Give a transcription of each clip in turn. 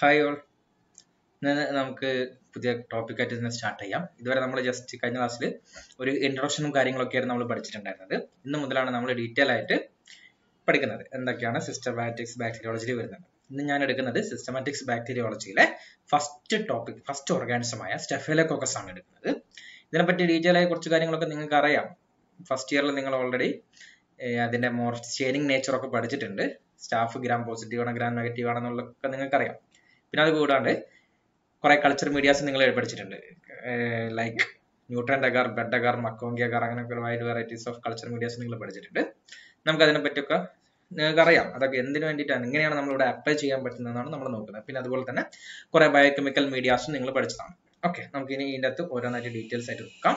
hi all ഇന്ന് നമുക്ക് പുതിയ ടോപ്പിക്കായിട്ട് ഇന്ന് സ്റ്റാർട്ട് ചെയ്യാം ഇതുവരെ നമ്മൾ ജസ്റ്റ് കഴിഞ്ഞ ക്ലാസ്സിൽ ഒരു ഇൻട്രൊഡക്ഷനും കാര്യങ്ങളൊക്കെയായിരുന്നു നമ്മൾ പഠിച്ചിട്ടുണ്ടായിരുന്നത് ഇന്ന് മുതലാണ് നമ്മൾ ഡീറ്റെയിൽ ആയിട്ട് പഠിക്കുന്നത് എന്തൊക്കെയാണ് സിസ്റ്റമാറ്റിക്സ് ബാക്ടീരിയോളജിയിൽ വരുന്നത് ഇന്ന് ഞാൻ എടുക്കുന്നത് സിസ്റ്റമാറ്റിക്സ് ബാക്ടീരിയോളജിയിലെ ഫസ്റ്റ് ടോപ്പിക് ഫസ്റ്റ് ഓർഗാനിസമായ സ്റ്റെഫിലോകോക്കസ് ആണ് എടുക്കുന്നത് ഇതിനെപ്പറ്റി ഡീറ്റെയിൽ ആയ കുറച്ച് കാര്യങ്ങളൊക്കെ നിങ്ങൾക്ക് അറിയാം ഫസ്റ്റ് ഇയറിൽ നിങ്ങൾ ഓൾറെഡി അതിന്റെ മോർ ചെയിനിങ് നേച്ചർ ഒക്കെ പഠിച്ചിട്ടുണ്ട് സ്റ്റാഫ് ഗ്രാം പോസിറ്റീവ് ആണ് ഗ്രാം നെഗറ്റീവ് ആണെന്നുള്ളതൊക്കെ നിങ്ങൾക്ക് അറിയാം പിന്നെ അത് കൂടാണ്ട് കുറെ കൾച്ചർ മീഡിയാസ് നിങ്ങൾ പഠിച്ചിട്ടുണ്ട് like nutrient agar blood agar MacConkey agar അങ്ങനെയൊക്കെ wide varieties of culture medias നിങ്ങൾ പഠിച്ചിട്ടുണ്ട് നമുക്ക് അതിനെ പറ്റിയൊക്കെ നിങ്ങൾക്ക് അറിയാം അതൊക്കെ എന്തിനു വേണ്ടിയിട്ടാണ് എങ്ങനെയാണ് നമ്മളിവിടെ അപ്ലൈ ചെയ്യാൻ പറ്റുന്നതെന്നാണ് നമ്മൾ നോക്കുന്നത് പിന്നെ അതുപോലെ തന്നെ കുറെ ബയോകെമിക്കൽ മീഡിയാസും നിങ്ങൾ പഠിച്ചതാണ് ഓക്കെ നമുക്ക് ഇനി ഇതിൻ്റെ അകത്ത് ഓരോന്നായിട്ട് ഡീറ്റെയിൽസ് ആയിട്ട് നോക്കാം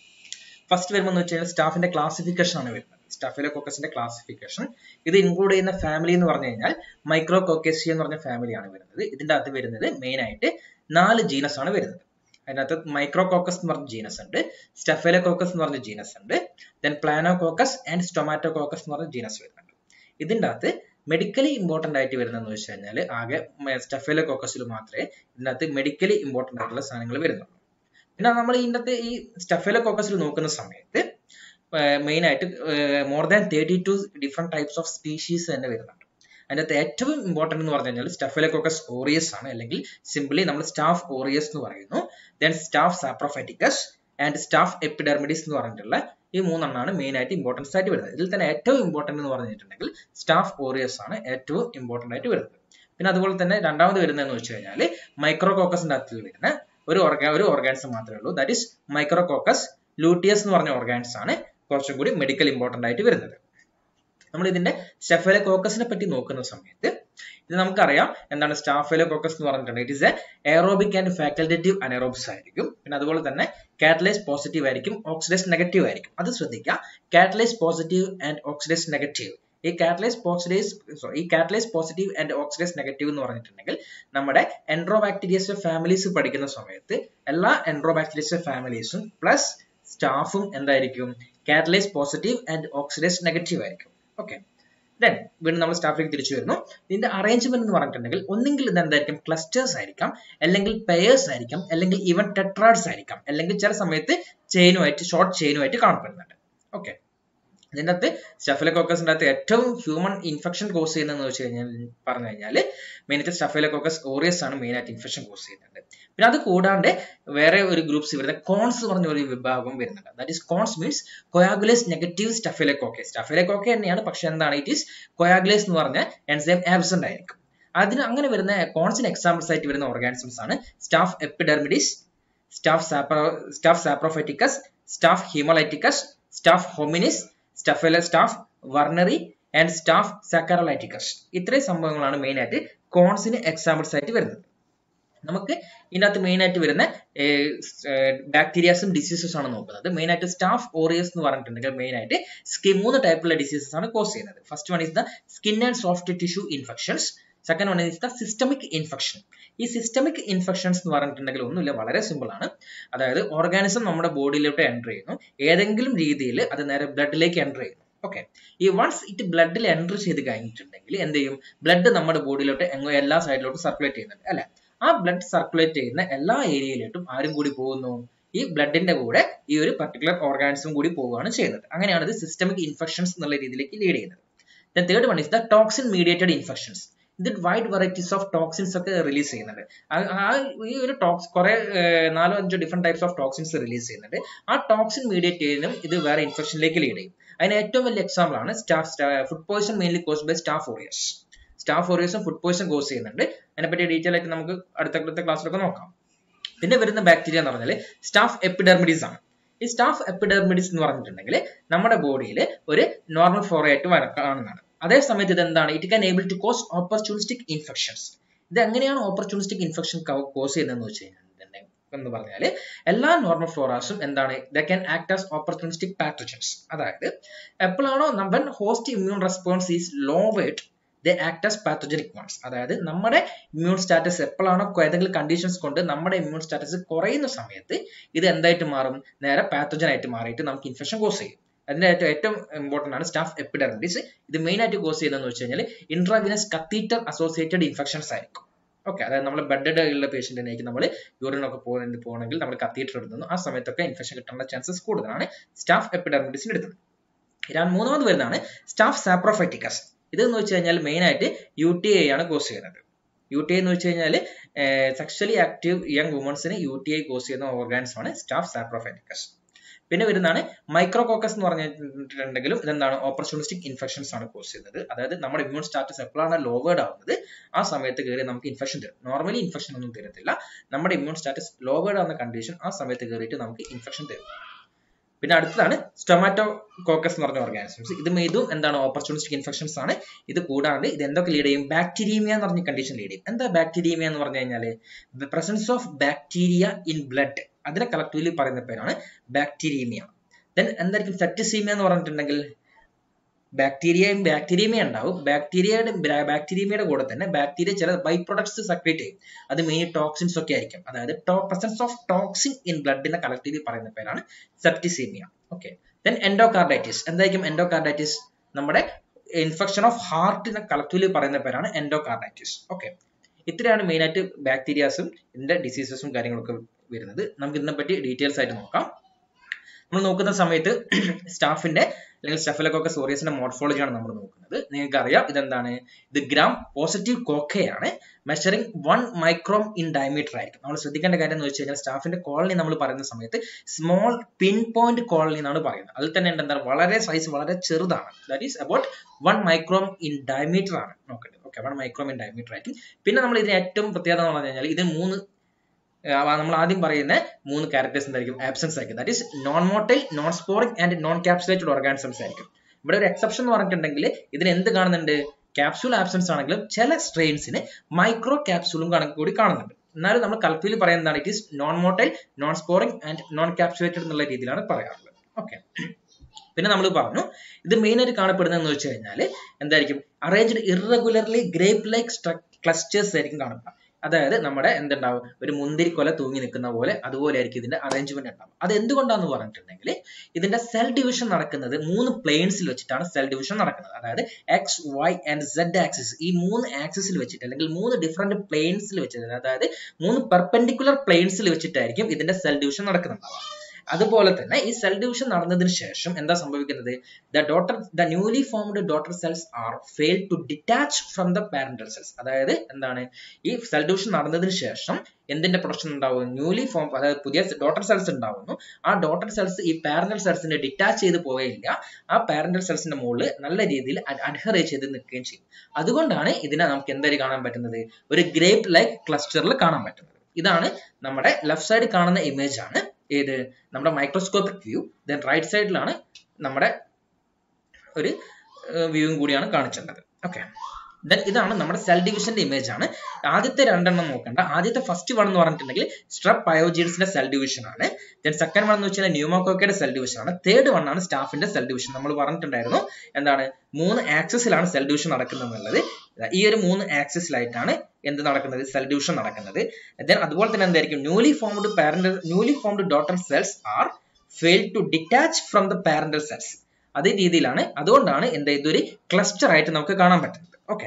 ഫസ്റ്റ് വരുമ്പോൾ എന്ന് വെച്ച് കഴിഞ്ഞാൽ സ്റ്റാഫിന്റെ ക്ലാസിഫിക്കേഷൻ ആണ് വരുന്നത് സ്റ്റാഫിലോകോക്കസിന്റെ ക്ലാസിഫിക്കേഷൻ ഇത് ഇൻക്ലൂഡ് ചെയ്യുന്ന ഫാമിലി എന്ന് പറഞ്ഞു കഴിഞ്ഞാൽ മൈക്രോ കോക്കേസി എന്ന് പറഞ്ഞ ഫാമിലിയാണ് വരുന്നത് ഇതിന്റെ അകത്ത് വരുന്നത് മെയിൻ ആയിട്ട് നാല് ജീനസ് ആണ് വരുന്നത് അതിനകത്ത് മൈക്രോ കോക്കസ് എന്ന് പറഞ്ഞ ജീനസ് ഉണ്ട് സ്റ്റെഫിലോകോക്കസ് എന്ന് പറഞ്ഞ ജീനസ് ഉണ്ട് ദെൻ പ്ലാനോകോക്കസ് ആൻഡ് സ്റ്റൊമാറ്റോകോക്കസ് എന്ന് പറഞ്ഞ ജീനസ് വരുന്നുണ്ട് ഇതിന്റെ അകത്ത് മെഡിക്കലി ഇമ്പോർട്ടന്റ് ആയിട്ട് വരുന്നതെന്ന് വെച്ച് കഴിഞ്ഞാൽ ആകെ സ്റ്റെഫിലോകോക്കസിൽ മാത്രമേ ഇതിനകത്ത് മെഡിക്കലി ഇമ്പോർട്ടന്റ് ആയിട്ടുള്ള സാധനങ്ങൾ വരുന്നുള്ളൂ പിന്നെ നമ്മൾ ഇതിൻ്റെ ഈ സ്റ്റെഫിലോകോക്കസിൽ നോക്കുന്ന സമയത്ത് മെയിൻ ആയിട്ട് more than thirty two different types of species തന്നെ വരുന്നുണ്ട് അതിനകത്ത് ഏറ്റവും ഇമ്പോർട്ടന്റ് എന്ന് പറഞ്ഞു കഴിഞ്ഞാൽ സ്റ്റെഫിലോകോക്കസ് ഓറിയസ് ആണ് അല്ലെങ്കിൽ സിംപ്ലി നമ്മൾ സ്റ്റാഫ് ഓറിയസ് എന്ന് പറയുന്നു then staph saprophyticus and staph epidermidis എന്ന് പറഞ്ഞിട്ടുള്ള ഈ മൂന്നെണ്ണമാണ് മെയിൻ ആയിട്ട് ഇമ്പോർട്ടൻസ് ആയിട്ട് വരുന്നത് ഇതിൽ തന്നെ ഏറ്റവും ഇമ്പോർട്ടന്റ് എന്ന് പറഞ്ഞിട്ടുണ്ടെങ്കിൽ സ്റ്റാഫ് ഓറിയസ് ആണ് ഏറ്റവും ഇമ്പോർട്ടന്റ് ആയിട്ട് വരുന്നത് പിന്നെ അതുപോലെ തന്നെ രണ്ടാമത് വരുന്നതെന്ന് വെച്ച് കഴിഞ്ഞാൽ മൈക്രോകോക്കസിന്റെ അകത്ത് വരുന്ന ഒരു ഓർഗാ ഒരു ഓർഗാൻസ് മാത്രമേ ഉള്ളൂ ദാറ്റ് ഇസ് മൈക്രോകോക്കസ് ലൂട്ടിയസ് എന്ന് പറഞ്ഞ ഓർഗാൻസ് ആണ് കുറച്ചും കൂടി മെഡിക്കൽ ഇമ്പോർട്ടന്റ് ആയിട്ട് വരുന്നത് നമ്മൾ ഇതിന്റെ സ്റ്റെഫിലോകോക്കസിനെ പറ്റി നോക്കുന്ന സമയത്ത് ഇത് നമുക്കറിയാം എന്താണ് സ്റ്റാഫിലോകോക്കസ് എന്ന് പറഞ്ഞിട്ടുണ്ടെങ്കിൽ it is a aerobic and facultative anaerobes ആയിരിക്കും പിന്നെ അതുപോലെ തന്നെ കാറ്റലൈസ് പോസിറ്റീവ് ആയിരിക്കും ഓക്സിഡൈസ് നെഗറ്റീവ് ആയിരിക്കും അത് ശ്രദ്ധിക്കുക catalase positive and oxidase negative ഈ കാറ്റലൈസ് പോസിറ്റീവ് സോറി ഈ catalase positive and oxidase negative എന്ന് പറഞ്ഞിട്ടുണ്ടെങ്കിൽ നമ്മുടെ എൻഡ്രോബാക്ടീരിയസ് ഫാമിലീസ് പഠിക്കുന്ന സമയത്ത് എല്ലാ എൻഡ്രോബാക്ടീരിയസ് ഫാമിലീസും പ്ലസ് സ്റ്റാഫും എന്തായിരിക്കും catalase positive and oxidase negative ആയിരിക്കും ഓക്കെ ദെൻ വീണ്ടും നമ്മൾ സ്റ്റാഫിലേക്ക് തിരിച്ചു വരുന്നു ഇതിന്റെ അറേഞ്ച്മെന്റ് എന്ന് പറഞ്ഞിട്ടുണ്ടെങ്കിൽ ഒന്നെങ്കിൽ ഇത് എന്തായിരിക്കും ക്ലസ്റ്റേഴ്സ് ആയിരിക്കാം അല്ലെങ്കിൽ പെയേഴ്സ് ആയിരിക്കാം അല്ലെങ്കിൽ ഈവൻ ടെട്രാഡ്സ് ആയിരിക്കാം അല്ലെങ്കിൽ ചില സമയത്ത് ചെയിനുമായിട്ട് ഷോർട്ട് ചെയിനുമായിട്ട് കാണപ്പെടുന്നുണ്ട് ഓക്കെ ഇതിൻ്റെ അകത്ത് സ്റ്റഫിലോകോക്കസിൻ്റെ അകത്ത് ഏറ്റവും ഹ്യൂമൻ ഇൻഫെക്ഷൻ കോസ് ചെയ്യുന്നതെന്ന് വെച്ച് കഴിഞ്ഞാൽ പറഞ്ഞു കഴിഞ്ഞാൽ മെയിനായിട്ട് സ്റ്റഫിലോകോക്കസ് ഓറിയസ് ആണ് മെയിനായിട്ട് ഇൻഫെക്ഷൻ കോസ് ചെയ്യുന്നത് പിന്നെ അത് കൂടാണ്ട് വേറെ ഒരു ഗ്രൂപ്പ്സ് വരുന്ന കോൺസ് പറഞ്ഞ ഒരു വിഭാഗം വരുന്നുണ്ട് that is cons means coagulase negative staphylococci staphylococci തന്നെയാണ് പക്ഷെ എന്താണ് ഇറ്റ് ഈസ് കൊയാഗുലേസ് എന്ന് പറഞ്ഞ എൻസൈം ആബ്സെന്റ് ആയിരിക്കും അതിന് അങ്ങനെ വരുന്ന കോൺസിന് എക്സാമ്പിൾസ് ആയിട്ട് വരുന്ന ഓർഗാനിസംസ് ആണ് staph epidermidis staph sapro staph saprophyticus staph haemolyticus staph hominis staphylo staph warneri and staph saccharolyticus ഇത്രയും സംഭവങ്ങളാണ് മെയിൻ ആയിട്ട് കോൺസിന് എക്സാമ്പിൾസ് ആയിട്ട് വരുന്നത് നമുക്ക് ഇതിനകത്ത് മെയിൻ ആയിട്ട് വരുന്ന ബാക്ടീരിയാസും ഡിസീസസ് ആണ് നോക്കുന്നത് മെയിൻ ആയിട്ട് സ്റ്റാഫ് ഓറിയസ് എന്ന് പറഞ്ഞിട്ടുണ്ടെങ്കിൽ മെയിൻ ആയിട്ട് സ്കിൻ മൂന്ന് ടൈപ്പുള്ള ഡിസീസസ് ആണ് കോസ് ചെയ്യുന്നത് first one is the skin and soft tissue infections second one is the systemic infection ഈ സിസ്റ്റമിക് ഇൻഫെക്ഷൻസ് എന്ന് പറഞ്ഞിട്ടുണ്ടെങ്കിൽ ഒന്നുമില്ല വളരെ സിമ്പിൾ ആണ് അതായത് ഓർഗാനിസം നമ്മുടെ ബോഡിയിലോട്ട് എൻ്റർ ചെയ്യുന്നു ഏതെങ്കിലും രീതിയിൽ അത് നേരെ ബ്ലഡിലേക്ക് എൻ്റർ ചെയ്യുന്നു ഓക്കെ ഈ വൺസ് ഇറ്റ് ബ്ലഡിൽ എൻ്റർ ചെയ്ത് കഴിഞ്ഞിട്ടുണ്ടെങ്കിൽ എന്ത് ചെയ്യും ബ്ലഡ് നമ്മുടെ ബോഡിയിലോട്ട് എങ്ങോ എല്ലാ സൈഡിലോട്ടും സർക്കുലേറ്റ് ചെയ്യുന്നുണ്ട് അല്ലെ ആ ബ്ലഡ് സർക്കുലേറ്റ് ചെയ്യുന്ന എല്ലാ ഏരിയയിലോട്ടും ആരും കൂടി പോകുന്നു ഈ ബ്ലഡിന്റെ കൂടെ ഈ ഒരു പർട്ടിക്കുലർ ഓർഗാനിസം കൂടി പോവുകയാണ് ചെയ്യുന്നത് അങ്ങനെയാണ് ഇത് സിസ്റ്റമിക് ഇൻഫെക്ഷൻസ് എന്നുള്ള രീതിയിലേക്ക് ലീഡ് ചെയ്യുന്നത് third one is the toxin mediated infections ഇത് വൈഡ് വെറൈറ്റീസ് ഓഫ് ടോക്സിൻസ് ഒക്കെ റിലീസ് ചെയ്യുന്നുണ്ട് ആ ഈ ഒരു ടോക്സ് കുറെ നാലോ അഞ്ചോ different types of toxins release ചെയ്യുന്നുണ്ട് ആ ടോക്സിൻ മീഡിയേറ്റ് ചെയ്യുന്നതും ഇത് വേറെ ഇൻഫെക്ഷനിലേക്ക് ലീഡ് ചെയ്യും അതിന് ഏറ്റവും വലിയ എക്സാമ്പിൾ ആണ് staph food poison mainly cause by staph aureus staph ഓറിയസും ഫുഡ് പോയിസൺ കോസ് ചെയ്യുന്നുണ്ട് അതിനെപ്പറ്റി ഡീറ്റെയിൽ ആയിട്ട് നമുക്ക് അടുത്ത അടുത്ത ക്ലാസ്സിലൊക്കെ നോക്കാം പിന്നെ വരുന്ന ബാക്ടീരിയ എന്ന് പറഞ്ഞാൽ സ്റ്റാഫ് എപ്പിഡെർമിഡിസ് ആണ് ഈ സ്റ്റാഫ് എപ്പിഡെർമിഡിസ് എന്ന് പറഞ്ഞിട്ടുണ്ടെങ്കിൽ നമ്മുടെ ബോഡിയിൽ ഒരു നോർമൽ ഫ്ലോറ ആയിട്ട് കാണുന്നതാണ് അതേ സമയത്ത് ഇത് എന്താണ് it can able to cause opportunistic infections ഇത് എങ്ങനെയാണ് ഓപ്പർച്യൂണിസ്റ്റിക് ഇൻഫെക്ഷൻ കോസ് ചെയ്യുന്നതെന്ന് വെച്ച് കഴിഞ്ഞാൽ എന്ന് പറഞ്ഞാൽ എല്ലാ നോർമൽ ഫ്ലോറാസും എന്താണ് they can act as opportunistic pathogens അതായത് എപ്പോഴാണോ നമ്മൾ host immune response is lowered they act as pathogenic ones അതായത് നമ്മുടെ ഇമ്മ്യൂൺ സ്റ്റാറ്റസ് എപ്പോഴാണോ ഏതെങ്കിലും കണ്ടീഷൻസ് കൊണ്ട് നമ്മുടെ ഇമ്മ്യൂൺ സ്റ്റാറ്റസ് കുറയുന്ന സമയത്ത് ഇത് എന്തായിട്ട് മാറും നേരെ പാത്തജൻ ആയിട്ട് മാറിയിട്ട് നമുക്ക് ഇൻഫെക്ഷൻ കോസ് ചെയ്യും അതിന്റെ ഏറ്റവും ഏറ്റവും ഇമ്പോർട്ടന്റ് ആണ് സ്റ്റാഫ് എപ്പിഡെർമിഡിസ് ഇത് മെയിൻ ആയിട്ട് കോസ് ചെയ്യുന്നതെന്ന് വെച്ച് കഴിഞ്ഞാൽ ഇൻട്രാവിനസ് കത്തീറ്റർ അസോസിയേറ്റഡ് ഇൻഫെക്ഷൻസ് ആയിരിക്കും ഓക്കെ അതായത് നമ്മൾ ബെഡഡ് ഉള്ള പേഷ്യന്റിനേക്ക് നമ്മൾ യൂറിൻ ഒക്കെ പോകുന്ന പോകണമെങ്കിൽ നമ്മൾ കത്തീറ്റർ എടുക്കുന്നു ആ സമയത്തൊക്കെ ഇൻഫെക്ഷൻ കിട്ടാനുള്ള ചാൻസസ് കൂടുതലാണ് സ്റ്റാഫ് എപ്പിഡെർമിഡിസിന് എടുത്തത് രണ്ട് മൂന്നാമത് വരുന്നതാണ് സ്റ്റാഫ് സാപ്രോഫൈറ്റിക്കസ് ഇതെന്ന് വെച്ച് കഴിഞ്ഞാൽ മെയിൻ ആയിട്ട് യു ടി ഐ ആണ് കോസ് ചെയ്യുന്നത് യു ടി ഐ എന്ന് വെച്ച് കഴിഞ്ഞാൽ സെക്ഷലി ആക്റ്റീവ് യങ് വുമൺസിന് യു ടി ഐ കോസ് ചെയ്യുന്ന ഓർഗാനിസം ആണ് സ്റ്റാഫ് സാപ്രോഫൈറ്റിക്കസ് പിന്നെ വരുന്നതാണ് മൈക്രോകോക്കസ് എന്ന് പറഞ്ഞിട്ടുണ്ടെങ്കിലും ഇതെന്താണ് ഓപ്പർച്യൂണിസ്റ്റിക് ഇൻഫെക്ഷൻസ് ആണ് കോസ് ചെയ്യുന്നത് അതായത് നമ്മുടെ ഇമ്മ്യൂൺ സ്റ്റാറ്റസ് എപ്പോഴാണ് ലോവേഡ് ആവുന്നത് ആ സമയത്ത് കയറി നമുക്ക് ഇൻഫെക്ഷൻ തരും നോർമലി ഇൻഫെക്ഷൻ ഒന്നും തരത്തില്ല നമ്മുടെ ഇമ്മ്യൂൺ സ്റ്റാറ്റസ് ലോവേഡ് ആവുന്ന കണ്ടീഷൻ ആ സമയത്ത് കയറിയിട്ട് നമുക്ക് ഇൻഫെക്ഷൻ തരും പിന്നെ അടുത്തതാണ് സ്റ്റൊമാറ്റോ കോക്കസ് എന്ന് പറഞ്ഞ ഓർഗാനിസംസ് ഇത് ഇതും എന്താണ് ഓപ്പർച്യൂണിസ്റ്റിക് ഇൻഫെക്ഷൻസ് ആണ് ഇത് കൂടാണ്ട് ഇത് എന്തൊക്കെ ലീഡ് ചെയ്യും ബാക്ടീരിയമ എന്ന് പറഞ്ഞ കണ്ടീഷൻ ലീഡ് ചെയ്യും എന്താ ബാക്ടീരിയമ എന്ന് പറഞ്ഞു കഴിഞ്ഞാൽ presence of bacteria in blood അതിനെ കളക്റ്റീവ്ലി പറയുന്ന പേരാണ് ബാക്ടീരിയമ ദെൻ എന്തായിരിക്കും സെപ്റ്റിസീമിയ എന്ന് പറഞ്ഞിട്ടുണ്ടെങ്കിൽ ബാക്ടീരിയയും ബാക്ടീരിയമേ ഉണ്ടാവും ബാക്ടീരിയയുടെ ബാക്ടീരിയമയുടെ കൂടെ തന്നെ ബാക്ടീരിയ ചില ബൈ പ്രൊഡക്ട്സ് സെക്രേറ്റ് ചെയ്യും അത് മെയിൻ ടോക്സിൻസ് ഒക്കെ ആയിരിക്കും അതായത് പ്രസൻസ് ഓഫ് ടോക്സിൻ ഇൻ ബ്ലഡിനെ കളക്റ്റീവ്ലി പറയുന്ന പേരാണ് സെപ്റ്റിസീമിയ ഓക്കെ ദെൻ എൻഡോകാർഡൈറ്റിസ് എന്തായിരിക്കും എൻഡോകാർഡൈറ്റിസ് നമ്മുടെ ഇൻഫെക്ഷൻ ഓഫ് ഹാർട്ടിനെ കളക്റ്റീവ്ലി പറയുന്ന പേരാണ് എൻഡോകാർഡൈറ്റിസ് ഓക്കെ ഇത്രയാണ് മെയിൻ ആയിട്ട് ബാക്ടീരിയാസും ഇതിന്റെ ഡിസീസസും കാര്യങ്ങളൊക്കെ വരുന്നത് നമുക്ക് ഇതിനെപ്പറ്റി ഡീറ്റെയിൽസ് ആയിട്ട് നോക്കാം നമ്മൾ നോക്കുന്ന സമയത്ത് സ്റ്റാഫിന്റെ അല്ലെങ്കിൽ സ്റ്റെഫിലൊക്കെ സോറിയസിന്റെ മോർഫോളജിയാണ് നമ്മൾ നോക്കുന്നത് നിങ്ങൾക്ക് അറിയാം ഇതെന്താണ് ഇത് ഗ്രാം പോസിറ്റീവ് കോക്കയാണ് measuring one micron in diameter ആയിരിക്കും നമ്മൾ ശ്രദ്ധിക്കേണ്ട കാര്യം എന്ന് വെച്ച് കഴിഞ്ഞാൽ സ്റ്റാഫിന്റെ കോളനി നമ്മൾ പറയുന്ന സമയത്ത് സ്മോൾ പിൻ പോയിന്റ് കോളനി എന്നാണ് പറയുന്നത് അതിൽ തന്നെ എന്താണ് വളരെ സൈസ് വളരെ ചെറുതാണ് that is about one micron in diameter ആണ് നോക്കേണ്ടത് okay one micron in diameter ആയിരിക്കും പിന്നെ നമ്മൾ ഇതിന് ഏറ്റവും പ്രത്യേകത എന്ന് പറഞ്ഞു കഴിഞ്ഞാൽ ഇതിന് മൂന്ന് നമ്മൾ ആദ്യം പറയുന്ന മൂന്ന് ക്യാരക്ടേഴ്സ് എന്തായിരിക്കും ആബ്സെൻസ് ആയിരിക്കും that is non motile non sporing and non capsulated organisms ആയിരിക്കും ഇവിടെ ഒരു എക്സെപ്ഷൻ എന്ന് പറഞ്ഞിട്ടുണ്ടെങ്കിൽ ഇതിന് എന്ത് കാണുന്നുണ്ട് ക്യാപ്സൂൾ ആബ്സെൻസ് ആണെങ്കിലും ചില സ്ട്രെയിൻസിന് മൈക്രോ ക്യാപ്സൂളും കൂടി കാണുന്നുണ്ട് എന്നാലും നമ്മൾ കൽപ്പിയിൽ പറയുന്നതാണ് it is non motile non sporing and non capsulated എന്നുള്ള രീതിയിലാണ് പറയാറുള്ളത് ഓക്കെ പിന്നെ നമ്മൾ പറഞ്ഞു ഇത് മെയിൻ ആയിട്ട് കാണപ്പെടുന്നതെന്ന് വെച്ച് കഴിഞ്ഞാൽ എന്തായിരിക്കും arranged irregularly grape like clusters ആയിരിക്കും കാണുക അതായത് നമ്മുടെ എന്തുണ്ടാവും ഒരു മുന്തിരി കൊല തൂങ്ങി നിൽക്കുന്ന പോലെ അതുപോലെ ആയിരിക്കും ഇതിന്റെ അറേഞ്ച്മെന്റ് ഉണ്ടാവും അത് എന്തുകൊണ്ടാന്ന് പറഞ്ഞിട്ടുണ്ടെങ്കിൽ ഇതിന്റെ സെൽ ഡിവിഷൻ നടക്കുന്നത് മൂന്ന് പ്ലെയിൻസിൽ വെച്ചിട്ടാണ് സെൽ ഡിവിഷൻ നടക്കുന്നത് അതായത് X Y and Z axis ഈ മൂന്ന് ആക്സിസിൽ വെച്ചിട്ട് അല്ലെങ്കിൽ മൂന്ന് ഡിഫറെന്റ് പ്ലെയിൻസിൽ വെച്ചിട്ട് അതായത് മൂന്ന് പെർപെൻഡിക്കുലർ പ്ലെയിൻസിൽ വെച്ചിട്ടായിരിക്കും ഇതിന്റെ സെൽ ഡിവിഷൻ നടക്കുന്നുണ്ടാവുക അതുപോലെ തന്നെ ഈ സെൽ ഡിവിഷൻ നടന്നതിന് ശേഷം എന്താ സംഭവിക്കുന്നത് the daughter the newly formed daughter cells are fail to detach from the parental cells അതായത് എന്താണ് ഈ സെൽ ഡിവിഷൻ നടന്നതിന് ശേഷം എന്തിന്റെ പ്രൊഡക്ഷൻ ഉണ്ടാവും ന്യൂലി ഫോം അതായത് പുതിയ ഡോട്ടർ സെൽസ് ഉണ്ടാവുന്നു ആ ഡോട്ടർ സെൽസ് ഈ പാരന്റൽ സെൽസിനെ ഡിറ്റാച്ച് ചെയ്ത് പോവുകയില്ല ആ പാരന്റൽ സെൽസിന്റെ മുകളിൽ നല്ല രീതിയിൽ അഡ്ഹർ ചെയ്ത് നിൽക്കുകയും ചെയ്യും അതുകൊണ്ടാണ് ഇതിനെ നമുക്ക് എന്തായാലും കാണാൻ പറ്റുന്നത് ഒരു ഗ്രേപ്പ് ലൈക്ക് ക്ലസ്റ്ററിൽ കാണാൻ പറ്റുന്നത് ഇതാണ് നമ്മുടെ ലെഫ്റ്റ് സൈഡ് കാണുന്ന ഇമേജ് ആണ് ഏത് നമ്മുടെ മൈക്രോസ്കോപ്പിക് വ്യൂ ദെൻ റൈറ്റ് സൈഡിലാണ് നമ്മുടെ ഒരു വ്യൂവും കൂടിയാണ് കാണിച്ചിട്ടുള്ളത് ഓക്കെ ദെൻ ഇതാണ് നമ്മുടെ സെൽ ഡിവിഷന്റെ ഇമേജ് ആണ് ആദ്യത്തെ രണ്ടെണ്ണം നോക്കണ്ട ആദ്യത്തെ ഫസ്റ്റ് വൺ എന്ന് പറഞ്ഞിട്ടുണ്ടെങ്കിൽ സ്ട്രപ്പ് പയോജീൻസിന്റെ സെൽ ഡിവിഷൻ ആണ് ദെൻ സെക്കൻഡ് വൺ എന്ന് വെച്ചാൽ ന്യൂമോക്കോക്കയുടെ സെൽ ഡിവിഷൻ ആണ് തേർഡ് വൺ ആണ് സ്റ്റാഫിന്റെ സെൽ ഡിവിഷൻ നമ്മൾ പറഞ്ഞിട്ടുണ്ടായിരുന്നു എന്താണ് മൂന്ന് ആക്സിസിലാണ് സെൽ ഡിവിഷൻ നടക്കുന്നത് എന്നുള്ളത് ഈ ഒരു മൂന്ന് ആക്സിസിലായിട്ടാണ് എന്ത് നടക്കുന്നത് സെൽ ഡിവിഷൻ നടക്കുന്നത് ദെൻ അതുപോലെ തന്നെ എന്തായിരിക്കും newly formed parental newly formed daughter cells are fail to detach from the parental cells അതേ രീതിയിലാണ് അതുകൊണ്ടാണ് എന്താ ഇതൊരു ക്ലസ്റ്റർ ആയിട്ട് നമുക്ക് കാണാൻ പറ്റുന്നത് ഓക്കെ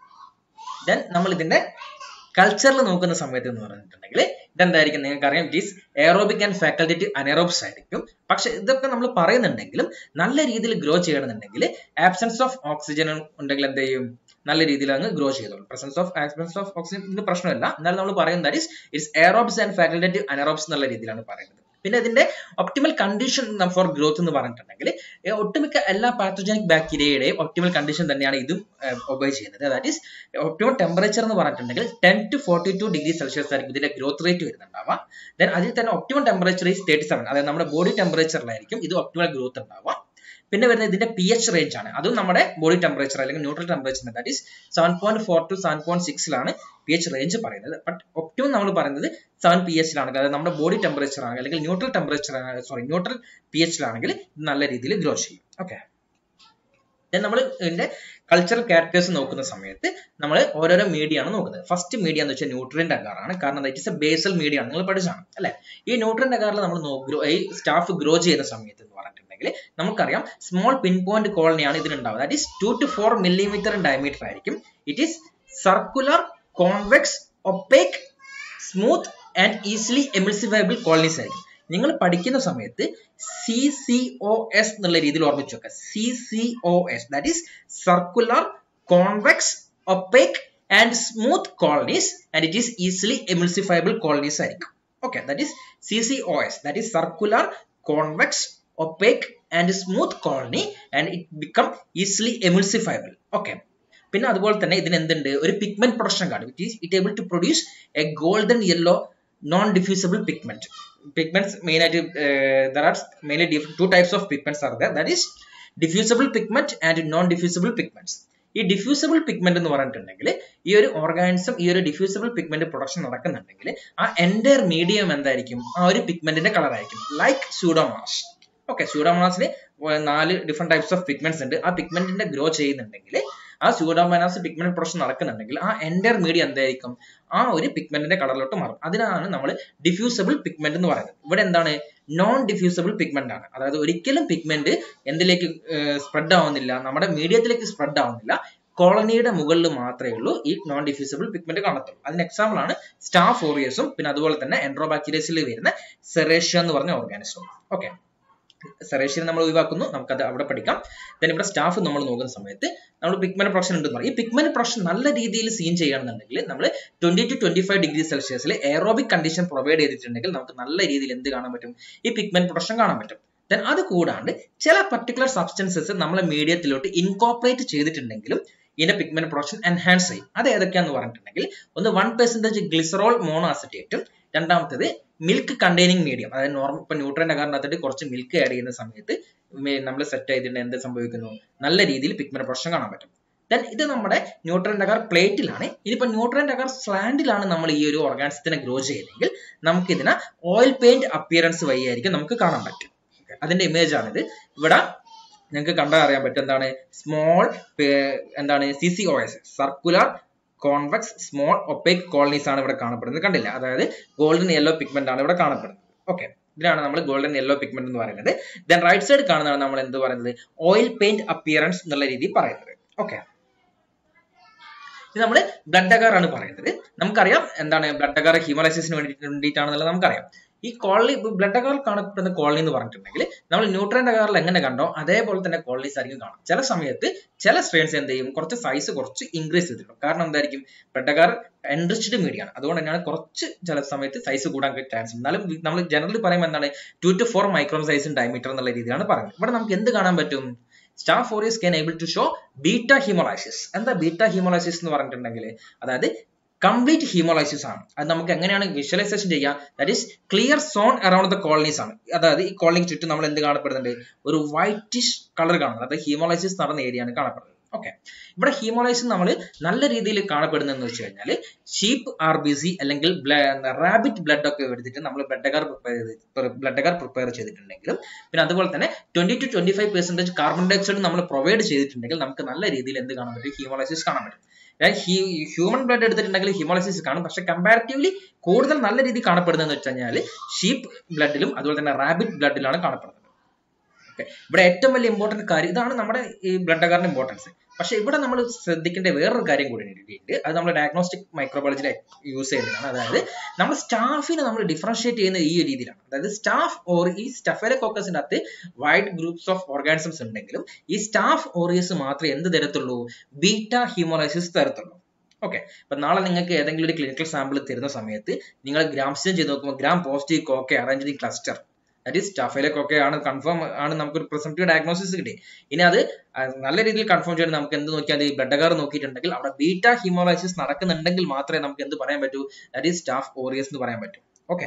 ദെൻ നമ്മൾ ഇതിന്റെ കൾച്ചറിൽ നോക്കുന്ന സമയത്ത് എന്ന് പറഞ്ഞിട്ടുണ്ടെങ്കിൽ ഇതെന്തായിരിക്കും നിങ്ങൾക്ക് അറിയാം it is aerobic and facultative anaerobes ആയിരിക്കും പക്ഷെ ഇതൊക്കെ നമ്മൾ പറയുന്നുണ്ടെങ്കിലും നല്ല രീതിയിൽ ഗ്രോ ചെയ്യണമെന്നുണ്ടെങ്കിൽ ആബ്സെൻസ് ഓഫ് ഓക്സിജൻ ഉണ്ടെങ്കിൽ എന്ത് ചെയ്യും നല്ല രീതിയിൽ അങ്ങ് ഗ്രോ ചെയ്തോളും presence of absence of oxygen ഇതിന് പ്രശ്നമില്ല എന്നാൽ നമ്മൾ പറയുന്നത് is it's aerobes and facultative anaerobes എന്നുള്ള രീതിയിലാണ് പറയുന്നത് പിന്നെ ഇതിന്റെ ഒപ്റ്റിമൽ കണ്ടീഷൻ ഫോർ ഗ്രോത്ത് എന്ന് പറഞ്ഞിട്ടുണ്ടെങ്കിൽ ഒട്ടുമിക്ക എല്ലാ പാത്തോജനിക് ബാക്ടീരിയയുടെയും ഒപ്റ്റിമൽ കണ്ടീഷൻ തന്നെയാണ് ഇതും ഒബൈ ചെയ്യുന്നത് ദാറ്റ് ഈസ് ഒപ്റ്റിമൽ ടെമ്പറേച്ചർ എന്ന് പറഞ്ഞിട്ടുണ്ടെങ്കിൽ ten to forty two degree Celsius ആയിരിക്കും ഇതിന്റെ ഗ്രോത്ത് റേറ്റ് വരുന്നുണ്ടാവുക ദെൻ അതിൽ തന്നെ optimal temperature is thirty seven അതായത് നമ്മുടെ ബോഡി ടെമ്പറേച്ചറിലായിരിക്കും ഇത് ഒപ്റ്റിമൽ ഗ്രോത്ത് ഉണ്ടാവുക പിന്നെ വരുന്നത് ഇതിന്റെ പി എച്ച് റേഞ്ച് ആണ് അതും നമ്മുടെ ബോഡി ടെമ്പറേച്ചർ അല്ലെങ്കിൽ neutral temperature that is seven point four to seven point സിക്സിലാണ് പി എച്ച് റേഞ്ച് പറയുന്നത് ബട്ട് ഒപ്റ്റിമം നമ്മൾ പറയുന്നത് സെവൻ പി എച്ചിലാണ് അതായത് നമ്മുടെ ബോഡി ടെമ്പറേച്ചർ ആണ് അല്ലെങ്കിൽ neutral temperature sorry neutral P എച്ചിലാണെങ്കിൽ നല്ല രീതിയിൽ ഗ്രോ ചെയ്യും ഓക്കെ നമ്മൾ ഇതിന്റെ കൾച്ചറൽ ക്യാരക്ടേഴ്സ് നോക്കുന്ന സമയത്ത് നമ്മൾ ഓരോരോ മീഡിയ ആണ് നോക്കുന്നത് ഫസ്റ്റ് മീഡിയ എന്ന് വെച്ചാൽ ന്യൂട്രിയന്റ് അഗാറാണ് കാരണം it is a basal media ആണ് നിങ്ങൾ പഠിച്ചാണ് അല്ലെ ഈ ന്യൂട്രിയന്റ് അഗാറിൽ നമ്മൾ ഈ സ്റ്റാഫ് ഗ്രോ ചെയ്യുന്ന സമയത്ത് എന്ന് പറഞ്ഞിട്ടുണ്ടെങ്കിൽ നമുക്കറിയാം സ്മോൾ പിൻ പോയിന്റ് കോളനിയാണ് ഇതിനുണ്ടാവുക that is two to four millimeter in diameter ആയിരിക്കും it is circular convex opaque smooth and easily emulsifiable colonies ആയിരിക്കും നിങ്ങൾ പഠിക്കുന്ന സമയത്ത് സി സി ഒ എസ് എന്നുള്ള രീതിയിൽ ഓർമ്മിച്ചു വെക്കുക C C O S that is circular convex opaque and smooth colonies and it is easily emulsifiable colonies ആയിരിക്കും okay that is C C O S that is circular convex opaque and smooth colony and it become easily emulsifiable okay പിന്നെ അതുപോലെ തന്നെ ഇതിന് എന്തുണ്ട് ഒരു pigment production card with is it able to produce a golden yellow non diffusible pigment pigments main ആയിട്ട് there are mainly two types of pigments are there that is diffusible pigment and non diffusible pigments ഈ diffusible pigment എന്ന് പറഞ്ഞിട്ടുണ്ടെങ്കിൽ ഈ ഒരു organism ഈ ഒരു diffusible pigment production നടക്കുന്നുണ്ടെങ്കിൽ ആ entire medium എന്തായിരിക്കും ആ ഒരു പിഗ്മെന്റിന്റെ കളർ ആയിരിക്കും ലൈക്ക് സ്യൂഡോമാസ് ഓക്കെ സ്യൂഡോമോണാസിന് നാല് ഡിഫറെന്റ് ടൈപ്സ് ഓഫ് പിഗ്മെന്റ്സ് ഉണ്ട് ആ പിഗ്മെന്റിന്റെ ഗ്രോ ചെയ്യുന്നുണ്ടെങ്കിൽ ആ സ്യൂഡോമോണാസ് പിഗ്മെന്റ് പ്രൊഡക്ഷൻ നടക്കുന്നുണ്ടെങ്കിൽ ആ എൻറ്റയർ മീഡിയ എന്തായിരിക്കും ആ ഒരു പിഗ്മെന്റിന്റെ കളറിലോട്ട് മാറും അതിനാണ് നമ്മൾ ഡിഫ്യൂസബിൾ പിഗ്മെന്റ് എന്ന് പറയുന്നത് ഇവിടെ എന്താണ് നോൺ ഡിഫ്യൂസബിൾ പിഗ്മെന്റ് ആണ് അതായത് ഒരിക്കലും പിഗ്മെന്റ് എന്തിലേക്ക് സ്പ്രെഡ് ആവുന്നില്ല നമ്മുടെ മീഡിയത്തിലേക്ക് സ്പ്രെഡ് ആവുന്നില്ല കോളനിയുടെ മുകളിൽ മാത്രമേ ഉള്ളൂ ഈ നോൺ ഡിഫ്യൂസിബിൾ പിഗ്മെന്റ് കാണത്തുള്ളൂ അതിന് എക്സാമ്പിൾ ആണ് സ്റ്റാഫ് ഓറിയസും പിന്നെ അതുപോലെ തന്നെ എൻഡ്രോബാക്ടീരിയസിൽ വരുന്ന സെറേഷ്യ എന്ന് പറഞ്ഞ ഓർഗാനിസവും ഓക്കെ സെറേഷ്യൻ നമ്മൾ ഒഴിവാക്കുന്നു നമുക്കത് അവിടെ പഠിക്കാം ദെൻ ഇവിടെ സ്റ്റാഫ് നമ്മൾ നോക്കുന്ന സമയത്ത് നമ്മൾ പിഗ്മെന്റ് പ്രൊഡക്ഷൻ ഉണ്ടെന്ന് പറയും ഈ പിഗ്മെന്റ് പ്രൊഡക്ഷൻ നല്ല രീതിയിൽ സീൻ ചെയ്യുകയാണെന്നുണ്ടെങ്കിൽ നമ്മൾ twenty to twenty five degree സെൽഷ്യസിൽ എയറോബിക് കണ്ടീഷൻ പ്രൊവൈഡ് ചെയ്തിട്ടുണ്ടെങ്കിൽ നമുക്ക് നല്ല രീതിയിൽ എന്ത് കാണാൻ പറ്റും ഈ പിഗ്മെന്റ് പ്രൊഡക്ഷൻ കാണാൻ പറ്റും ദെൻ അത് കൂടാണ്ട് ചില പർട്ടിക്കുലർ സബ്സ്റ്റൻസസ് നമ്മളെ മീഡിയത്തിലോട്ട് ഇൻകോപ്പറേറ്റ് ചെയ്തിട്ടുണ്ടെങ്കിലും ഇതിന്റെ പിഗ്മെന്റ് പ്രൊഡക്ഷൻ എൻഹാൻസ് ചെയ്യും അത് ഏതൊക്കെയാന്ന് പറഞ്ഞിട്ടുണ്ടെങ്കിൽ ഒന്ന് വൺ പെർസെന്റേജ് ഗ്ലിസറോൾ മോണോ അസറ്റേറ്റും രണ്ടാമത്തേത് മിൽക്ക് കണ്ടെയ്നിങ് മീഡിയം അതായത് നോർമൽ ഇപ്പൊ ന്യൂട്രന്റെ കാരണത്തിട്ട് കുറച്ച് മിൽക്ക് ആഡ് ചെയ്യുന്ന സമയത്ത് നമ്മൾ സെറ്റ് ചെയ്തിട്ട് എന്ത് സംഭവിക്കുന്നു നല്ല രീതിയിൽ പിഗ്മെന്റ് പ്രൊഡക്ഷൻ കാണാൻ പറ്റും ദെൻ ഇത് നമ്മുടെ ന്യൂട്രൻ അകാർ പ്ലേറ്റിലാണ് ഇനിയിപ്പോ ന്യൂട്രൻ അകാർ സ്ലാൻഡിലാണ് നമ്മൾ ഈ ഒരു ഓർഗാനിസത്തിനെ ഗ്രോ ചെയ്തെങ്കിൽ നമുക്ക് ഇതിനെ ഓയിൽ പെയിന്റ് അപ്പിയറൻസ് വഴിയായിരിക്കും നമുക്ക് കാണാൻ പറ്റും അതിന്റെ ഇമേജ് ആണിത് ഇവിടെ നിങ്ങൾക്ക് കണ്ടാൽ അറിയാൻ പറ്റും എന്താണ് സ്മോൾ എന്താണ് C C O S circular convex small opaque colonies ആണ് ഇവിടെ കാണപ്പെടുന്നത് കണ്ടില്ല അതായത് ഗോൾഡൻ യെല്ലോ പിഗ്മെന്റ് ആണ് ഇവിടെ കാണപ്പെടുന്നത് ഓക്കെ ഇതിനാണ് നമ്മൾ ഗോൾഡൻ യെല്ലോ പിഗ്മെന്റ് എന്ന് പറയുന്നത് ദെൻ റൈറ്റ് സൈഡ് കാണുന്നതാണ് നമ്മൾ എന്ത് പറയുന്നത് ഓയിൽ പെയിന്റ് അപ്പിയറൻസ് എന്നുള്ള രീതിയിൽ പറയുന്നത് ഓക്കെ ഇത് നമ്മൾ ബ്ലഡ് അഗാർ ആണ് പറയുന്നത് നമുക്കറിയാം എന്താണ് ബ്ലഡ് അഗാർ ഹ്യൂമലൈസിസിന് വേണ്ടിയിട്ടാണെന്നുള്ളത് നമുക്കറിയാം ഈ കോളനി ബ്ലഡ് അഗാറിൽ കാണപ്പെടുന്ന കോളനി എന്ന് പറഞ്ഞിട്ടുണ്ടെങ്കിൽ നമ്മൾ ന്യൂട്രൻ അഗാറിൽ എങ്ങനെ കണ്ടോ അതേപോലെ തന്നെ കോളനീസ് ആയിരിക്കും കാണാം ചില സമയത്ത് ചില സ്ട്രെയിൻസ് എന്ത് ചെയ്യും കുറച്ച് സൈസ് കുറച്ച് ഇൻക്രീസ് ചെയ്തിട്ടുണ്ട് കാരണം എന്തായിരിക്കും ബ്ലഡ് അഗാർ എൻറിച്ച്ഡ് മീഡിയ ആണ് അതുകൊണ്ട് തന്നെയാണ് കുറച്ച് ചില സമയത്ത് സൈസ് കൂടാൻ ചാൻസ് എന്നാലും നമ്മൾ ജനറലി പറയുമ്പോൾ എന്താണ് two to four micron size diameter എന്നുള്ള രീതിയിലാണ് പറയുന്നത് ഇവിടെ നമുക്ക് എന്ത് കാണാൻ പറ്റും staph aureus can able to show beta haemolysis എന്താ ബീറ്റ ഹീമോളൈസിസ് എന്ന് പറഞ്ഞിട്ടുണ്ടെങ്കിൽ അതായത് കംപ്ലീറ്റ് ഹീമോളൈസിസ് ആണ് അത് നമുക്ക് എങ്ങനെയാണ് വിഷ്വലൈസേഷൻ ചെയ്യുക that is clear zone around the colonies ആണ് അതായത് ഈ കോളനിക്ക് ചുറ്റും നമ്മൾ എന്ത് കാണപ്പെടുന്നുണ്ട് ഒരു വൈറ്റിഷ് കളർ കാണുന്നത് അതായത് ഹീമോളൈസിസ് നടന്ന ഏരിയ ആണ് കാണപ്പെടുന്നത് ഓക്കെ ഇവിടെ ഹീമോളൈസിസ് നമ്മൾ നല്ല രീതിയിൽ കാണപ്പെടുന്നതെന്ന് വെച്ച് കഴിഞ്ഞാൽ ഷീപ്പ് ആർ ബി സി അല്ലെങ്കിൽ റാബിറ്റ് ബ്ലഡ് ഒക്കെ എടുത്തിട്ട് നമ്മൾ ബ്ലഡ് അഗാർ പ്രിപ്പയർ ചെയ്ത് ബ്ലഡ് അഗാർ പ്രിപ്പയർ ചെയ്തിട്ടുണ്ടെങ്കിലും പിന്നെ അതുപോലെ തന്നെ twenty to twenty five percentage carbon ഡൈ ഓക്സൈഡ് നമ്മൾ പ്രൊവൈഡ് ചെയ്തിട്ടുണ്ടെങ്കിൽ നമുക്ക് നല്ല രീതിയിൽ എന്ത് കാണാൻ പറ്റും ഹീമോളൈസിസ് കാണാൻ പറ്റും ഹ്യൂമൻ ബ്ലഡ് എടുത്തിട്ടുണ്ടെങ്കിൽ ഹീമോളൈസിസ് കാണും പക്ഷെ കമ്പാരിറ്റീവ്ലി കൂടുതൽ നല്ല രീതിയിൽ കാണപ്പെടുന്നതെന്ന് വെച്ച് കഴിഞ്ഞാൽ ഷീപ്പ് ബ്ലഡിലും അതുപോലെ തന്നെ റാബിറ്റ് ബ്ലഡിലാണ് കാണപ്പെടുന്നത് ഓക്കെ ഇവിടെ ഏറ്റവും വലിയ ഇമ്പോർട്ടന്റ് കാര്യം ഇതാണ് നമ്മുടെ ഈ ബ്ലഡ് അഗാറിന്റെ ഇമ്പോർട്ടൻസ് പക്ഷെ ഇവിടെ നമ്മൾ ശ്രദ്ധിക്കേണ്ട വേറൊരു കാര്യം കൂടി ഉണ്ട് അത് നമ്മൾ ഡയഗ്നോസ്റ്റിക് മൈക്രോബയോളജിയിൽ യൂസ് ചെയ്യുന്നതാണ് അതായത് നമ്മൾ സ്റ്റാഫിനെ നമ്മൾ ഡിഫറൻഷിയേറ്റ് ചെയ്യുന്ന ഈ ഒരു രീതിയിലാണ് അതായത് സ്റ്റാഫ് ഓർ ഈ സ്റ്റഫെലക്കോക്കസിന്റെ അകത്ത് വൈഡ് ഗ്രൂപ്പ്സ് ഓഫ് ഓർഗാനിസംസ് ഉണ്ടെങ്കിലും ഈ സ്റ്റാഫ് ഓറിയസ് മാത്രമേ എന്ത് തരത്തുള്ളൂ ബീറ്റ ഹീമോലൈസിസ് തരത്തുള്ളൂ ഓക്കെ അപ്പൊ നാളെ നിങ്ങൾക്ക് ഏതെങ്കിലും ഒരു ക്ലിനിക്കൽ സാമ്പിൾ തരുന്ന സമയത്ത് നിങ്ങൾ ഗ്രാംസിനെ ചെയ്ത് നോക്കുമ്പോൾ gram positive cocci arrange cluster that is സ്റ്റഫയിലേക്കൊക്കെ ആണ് കൺഫേം ആണ് നമുക്ക് ഒരു പ്രിസംറ്റീവ് ഡയഗ്നോസിസ് കിട്ടി ഇനി അത് നല്ല രീതിയിൽ കൺഫേം ചെയ്യാൻ നമുക്ക് എന്ത് നോക്കിയാൽ ഈ ബ്ലഡ് അഗാർ നോക്കിയിട്ടുണ്ടെങ്കിൽ അവിടെ ബീറ്റ ഹീമോലൈസിസ് നടക്കുന്നുണ്ടെങ്കിൽ മാത്രമേ നമുക്ക് എന്ത് പറയാൻ പറ്റൂ ദാറ്റ് ഈസ് സ്റ്റാഫ് ഓറിയസ് എന്ന് പറയാൻ പറ്റൂ ഓക്കെ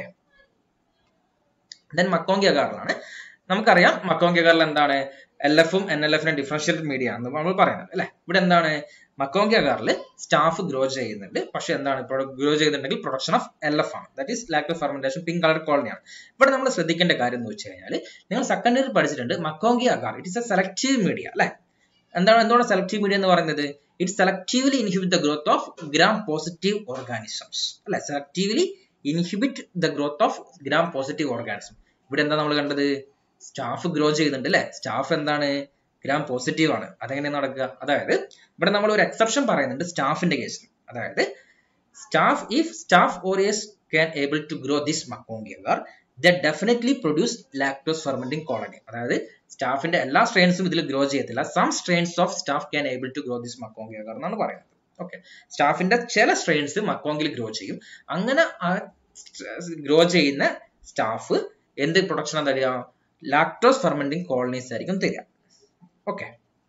ദെൻ മക്കോങ്കി അഗാറിലാണ് നമുക്കറിയാം മക്കോങ്കി അഗാറിൽ എന്താണ് എൽ എഫും എൻ എൽ എഫിനെ ഡിഫറൻഷ്യൽ മീഡിയ എന്ന് നമ്മൾ പറയുന്നത് അല്ലെ ഇവിടെ എന്താണ് മക്കോങ്കി അഗാറിൽ സ്റ്റാഫ് ഗ്രോ ചെയ്യുന്നുണ്ട് പക്ഷെ എന്താണ് ഗ്രോ ചെയ്തിട്ടുണ്ടെങ്കിൽ പ്രൊഡക്ഷൻ ഓഫ് എൽ എഫ് ആണ് that is lacto fermentation pink colour കോളനിയാണ് ഇവിടെ നമ്മൾ ശ്രദ്ധിക്കേണ്ട കാര്യം എന്ന് വെച്ച് കഴിഞ്ഞാൽ നിങ്ങൾ സെക്കൻഡ് ഇയർ പഠിച്ചിട്ടുണ്ട് MacConkey agar it is a selective media അല്ലെ എന്താണ് എന്താണ് സെലക്റ്റീവ് മീഡിയ എന്ന് പറയുന്നത് it selectively inhibit the growth of gram positive organisms അല്ലെ selectively inhibit the growth of gram positive organism ഇവിടെ എന്താ നമ്മൾ കണ്ടത് സ്റ്റാഫ് ഗ്രോ ചെയ്യുന്നുണ്ട് അല്ലെ സ്റ്റാഫ് എന്താണ് ഗ്രാം പോസിറ്റീവ് ആണ് അതെങ്ങനെ നടക്കുക അതായത് ഇവിടെ നമ്മൾ ഒരു എക്സെപ്ഷൻ പറയുന്നുണ്ട് സ്റ്റാഫിന്റെ കേസിൽ അതായത് staph if staph aureus can able to grow this MacConkey agar the definitely produce lactose fermenting colony അതായത് സ്റ്റാഫിന്റെ എല്ലാ സ്ട്രെയിൻസും ഇതിൽ ഗ്രോ ചെയ്യത്തില്ല some strains of staph can able to grow this MacConkey agar എന്നാണ് പറയുന്നത് ഓക്കെ സ്റ്റാഫിന്റെ ചില സ്ട്രെയിൻസ് മക്കോങ്കിൽ ഗ്രോ ചെയ്യും അങ്ങനെ ഗ്രോ ചെയ്യുന്ന സ്റ്റാഫ് എന്ത് പ്രൊഡക്ഷൻ തരിക ലാക്ടോസ് ഫെർമെന്റിംഗ് കോളനീസ് ആയിരിക്കും തരിക ഓക്കെ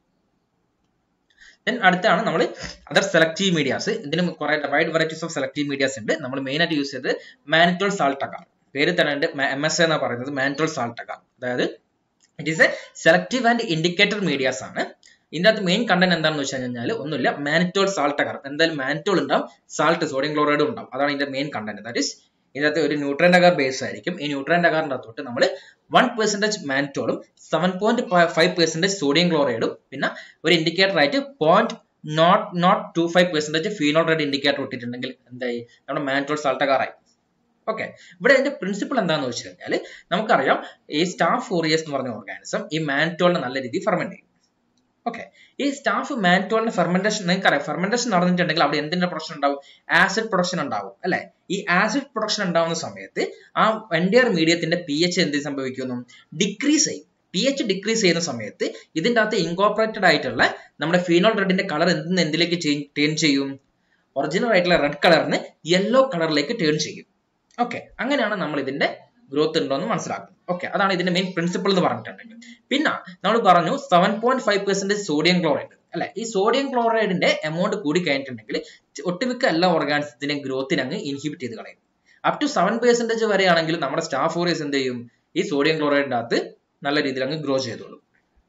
ദെൻ അടുത്താണ് നമ്മൾ അതർ സെലക്റ്റീവ് മീഡിയാസ് ഇതിന് കുറെ wide varieties of selective medias ഉണ്ട് നമ്മൾ മെയിൻ ആയിട്ട് യൂസ് ചെയ്തത് മാനിറ്റോൾ സാൾട്ടകാർ പേര് തന്നെ ഉണ്ട് എം എസ് എന്നാണ് പറയുന്നത് മാനിറ്റോൾ സാൾട്ടകാർ അതായത് it is a selective and indicator medias ആണ് ഇതിന്റെ അകത്ത് മെയിൻ കണ്ടന്റ് എന്താണെന്ന് വെച്ച് കഴിഞ്ഞാൽ ഒന്നുമില്ല മാനിറ്റോൾ സാൾട്ടകാർ എന്തായാലും മാനിറ്റോൾ ഉണ്ടാവും സാൾട്ട് സോഡിയം ക്ലോറൈഡും ഉണ്ടാവും അതാണ് ഇതിന്റെ മെയിൻ കണ്ടന്റ് ദാറ്റ് ഇസ് ഇതിനകത്ത് ഒരു ന്യൂട്രൻ അഗാർ ബേസ് ആയിരിക്കും ഈ ന്യൂട്രൻ അഗാറിന്റെ അകത്തോട്ട് നമ്മൾ വൺ പെർസെന്റേജ് മാനിറ്റോളും seven point five percentage sodium ക്ലോറൈഡും പിന്നെ ഒരു ഇൻഡിക്കേറ്റർ ആയിട്ട് point nought nought two five percentage phenol red indicator ഇട്ടിട്ടുണ്ടെങ്കിൽ എന്തായി നമ്മുടെ മാനിറ്റോൾ സാൾട്ടകാറായി ഓക്കെ ഇവിടെ ഇതിന്റെ പ്രിൻസിപ്പിൾ എന്താണെന്ന് വെച്ച് കഴിഞ്ഞാൽ നമുക്കറിയാം ഈ സ്റ്റാഫ് ഓറിയസ് എന്ന് പറഞ്ഞ ഓർഗാനിസം ഈ മാനിറ്റോളിനെ നല്ല രീതിയിൽ ഫെർമെന്റ് ചെയ്യും ഓക്കെ ഈ സ്റ്റാഫ് മാനിറ്റോളിന് ഫെർമെന്റേഷൻ നിങ്ങൾക്കറിയാം ഫെർമെന്റേഷൻ നടന്നിട്ടുണ്ടെങ്കിൽ അവിടെ എന്തിന്റെ പ്രൊഡക്ഷൻ ഉണ്ടാവും ആസിഡ് പ്രൊഡക്ഷൻ ഉണ്ടാവും അല്ലെ ഈ ആസിഡ് പ്രൊഡക്ഷൻ ഉണ്ടാവുന്ന സമയത്ത് ആ എൻഡിയർ മീഡിയത്തിന്റെ പി എച്ച് എന്ത് സംഭവിക്കുന്നു ഡിക്രീസ് ചെയ്യും പി എച്ച് ഡിക്രീസ് ചെയ്യുന്ന സമയത്ത് ഇതിന്റെ അകത്ത് ഇൻകോപ്പറേറ്റഡ് ആയിട്ടുള്ള നമ്മുടെ ഫീനോൾ റെഡിന്റെ കളർ എന്തിന് എന്തിലേക്ക് ടേൺ ചെയ്യും ഒറിജിനൽ ആയിട്ടുള്ള റെഡ് കളറിന് യെല്ലോ കളറിലേക്ക് ടേൺ ചെയ്യും ഓക്കെ അങ്ങനെയാണ് നമ്മൾ ഇതിന്റെ ഗ്രോത്ത് ഉണ്ടോ എന്ന് മനസ്സിലാക്കുന്നത് ഓക്കെ അതാണ് ഇതിന്റെ മെയിൻ പ്രിൻസിപ്പിൾ എന്ന് പറഞ്ഞിട്ടുണ്ടെങ്കിൽ പിന്നെ നമ്മൾ പറഞ്ഞു seven point five percentage sodium chloride അല്ലെ ഈ സോഡിയം ക്ലോറൈഡിന്റെ എമൗണ്ട് കൂടി കഴിഞ്ഞിട്ടുണ്ടെങ്കിൽ ഒട്ടുമിക്ക എല്ലാ ഓർഗാനിസത്തിന്റെ ഗ്രോത്തിനെ അങ്ങ് ഇൻഹിബിറ്റ് ചെയ്ത് കളയും അപ് ടു സെവൻ പെർസെന്റേജ് വരെയാണെങ്കിൽ നമ്മുടെ സ്റ്റാഫ് ഓറിയസ് എന്ത് ചെയ്യും ഈ സോഡിയം ക്ലോറൈഡിന്റെ അകത്ത് നല്ല രീതിയിൽ അങ്ങ് ഗ്രോ ചെയ്തോളും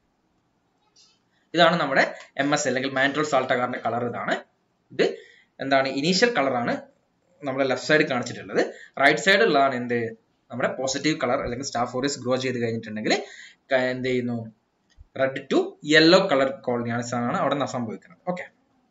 ഇതാണ് നമ്മുടെ എം എസ് അല്ലെങ്കിൽ മാൻട്രോൾ സാൾട്ടകാറിന്റെ കളർ ഇതാണ് ഇത് എന്താണ് ഇനീഷ്യൽ കളറാണ് നമ്മുടെ ലെഫ്റ്റ് സൈഡ് കാണിച്ചിട്ടുള്ളത് റൈറ്റ് സൈഡ് ഉള്ളതാണ് എന്ത് നമ്മുടെ പോസിറ്റീവ് കളർ അല്ലെങ്കിൽ സ്റ്റാഫ് ഓറിയസ് ഗ്രോ ചെയ്ത് കഴിഞ്ഞിട്ടുണ്ടെങ്കിൽ എന്ത് ചെയ്യുന്നു റെഡ് ടു യെല്ലോ കളർ കോളനിയാണ് ആണ് അവിടെ സംഭവിക്കുന്നത് ഓക്കെ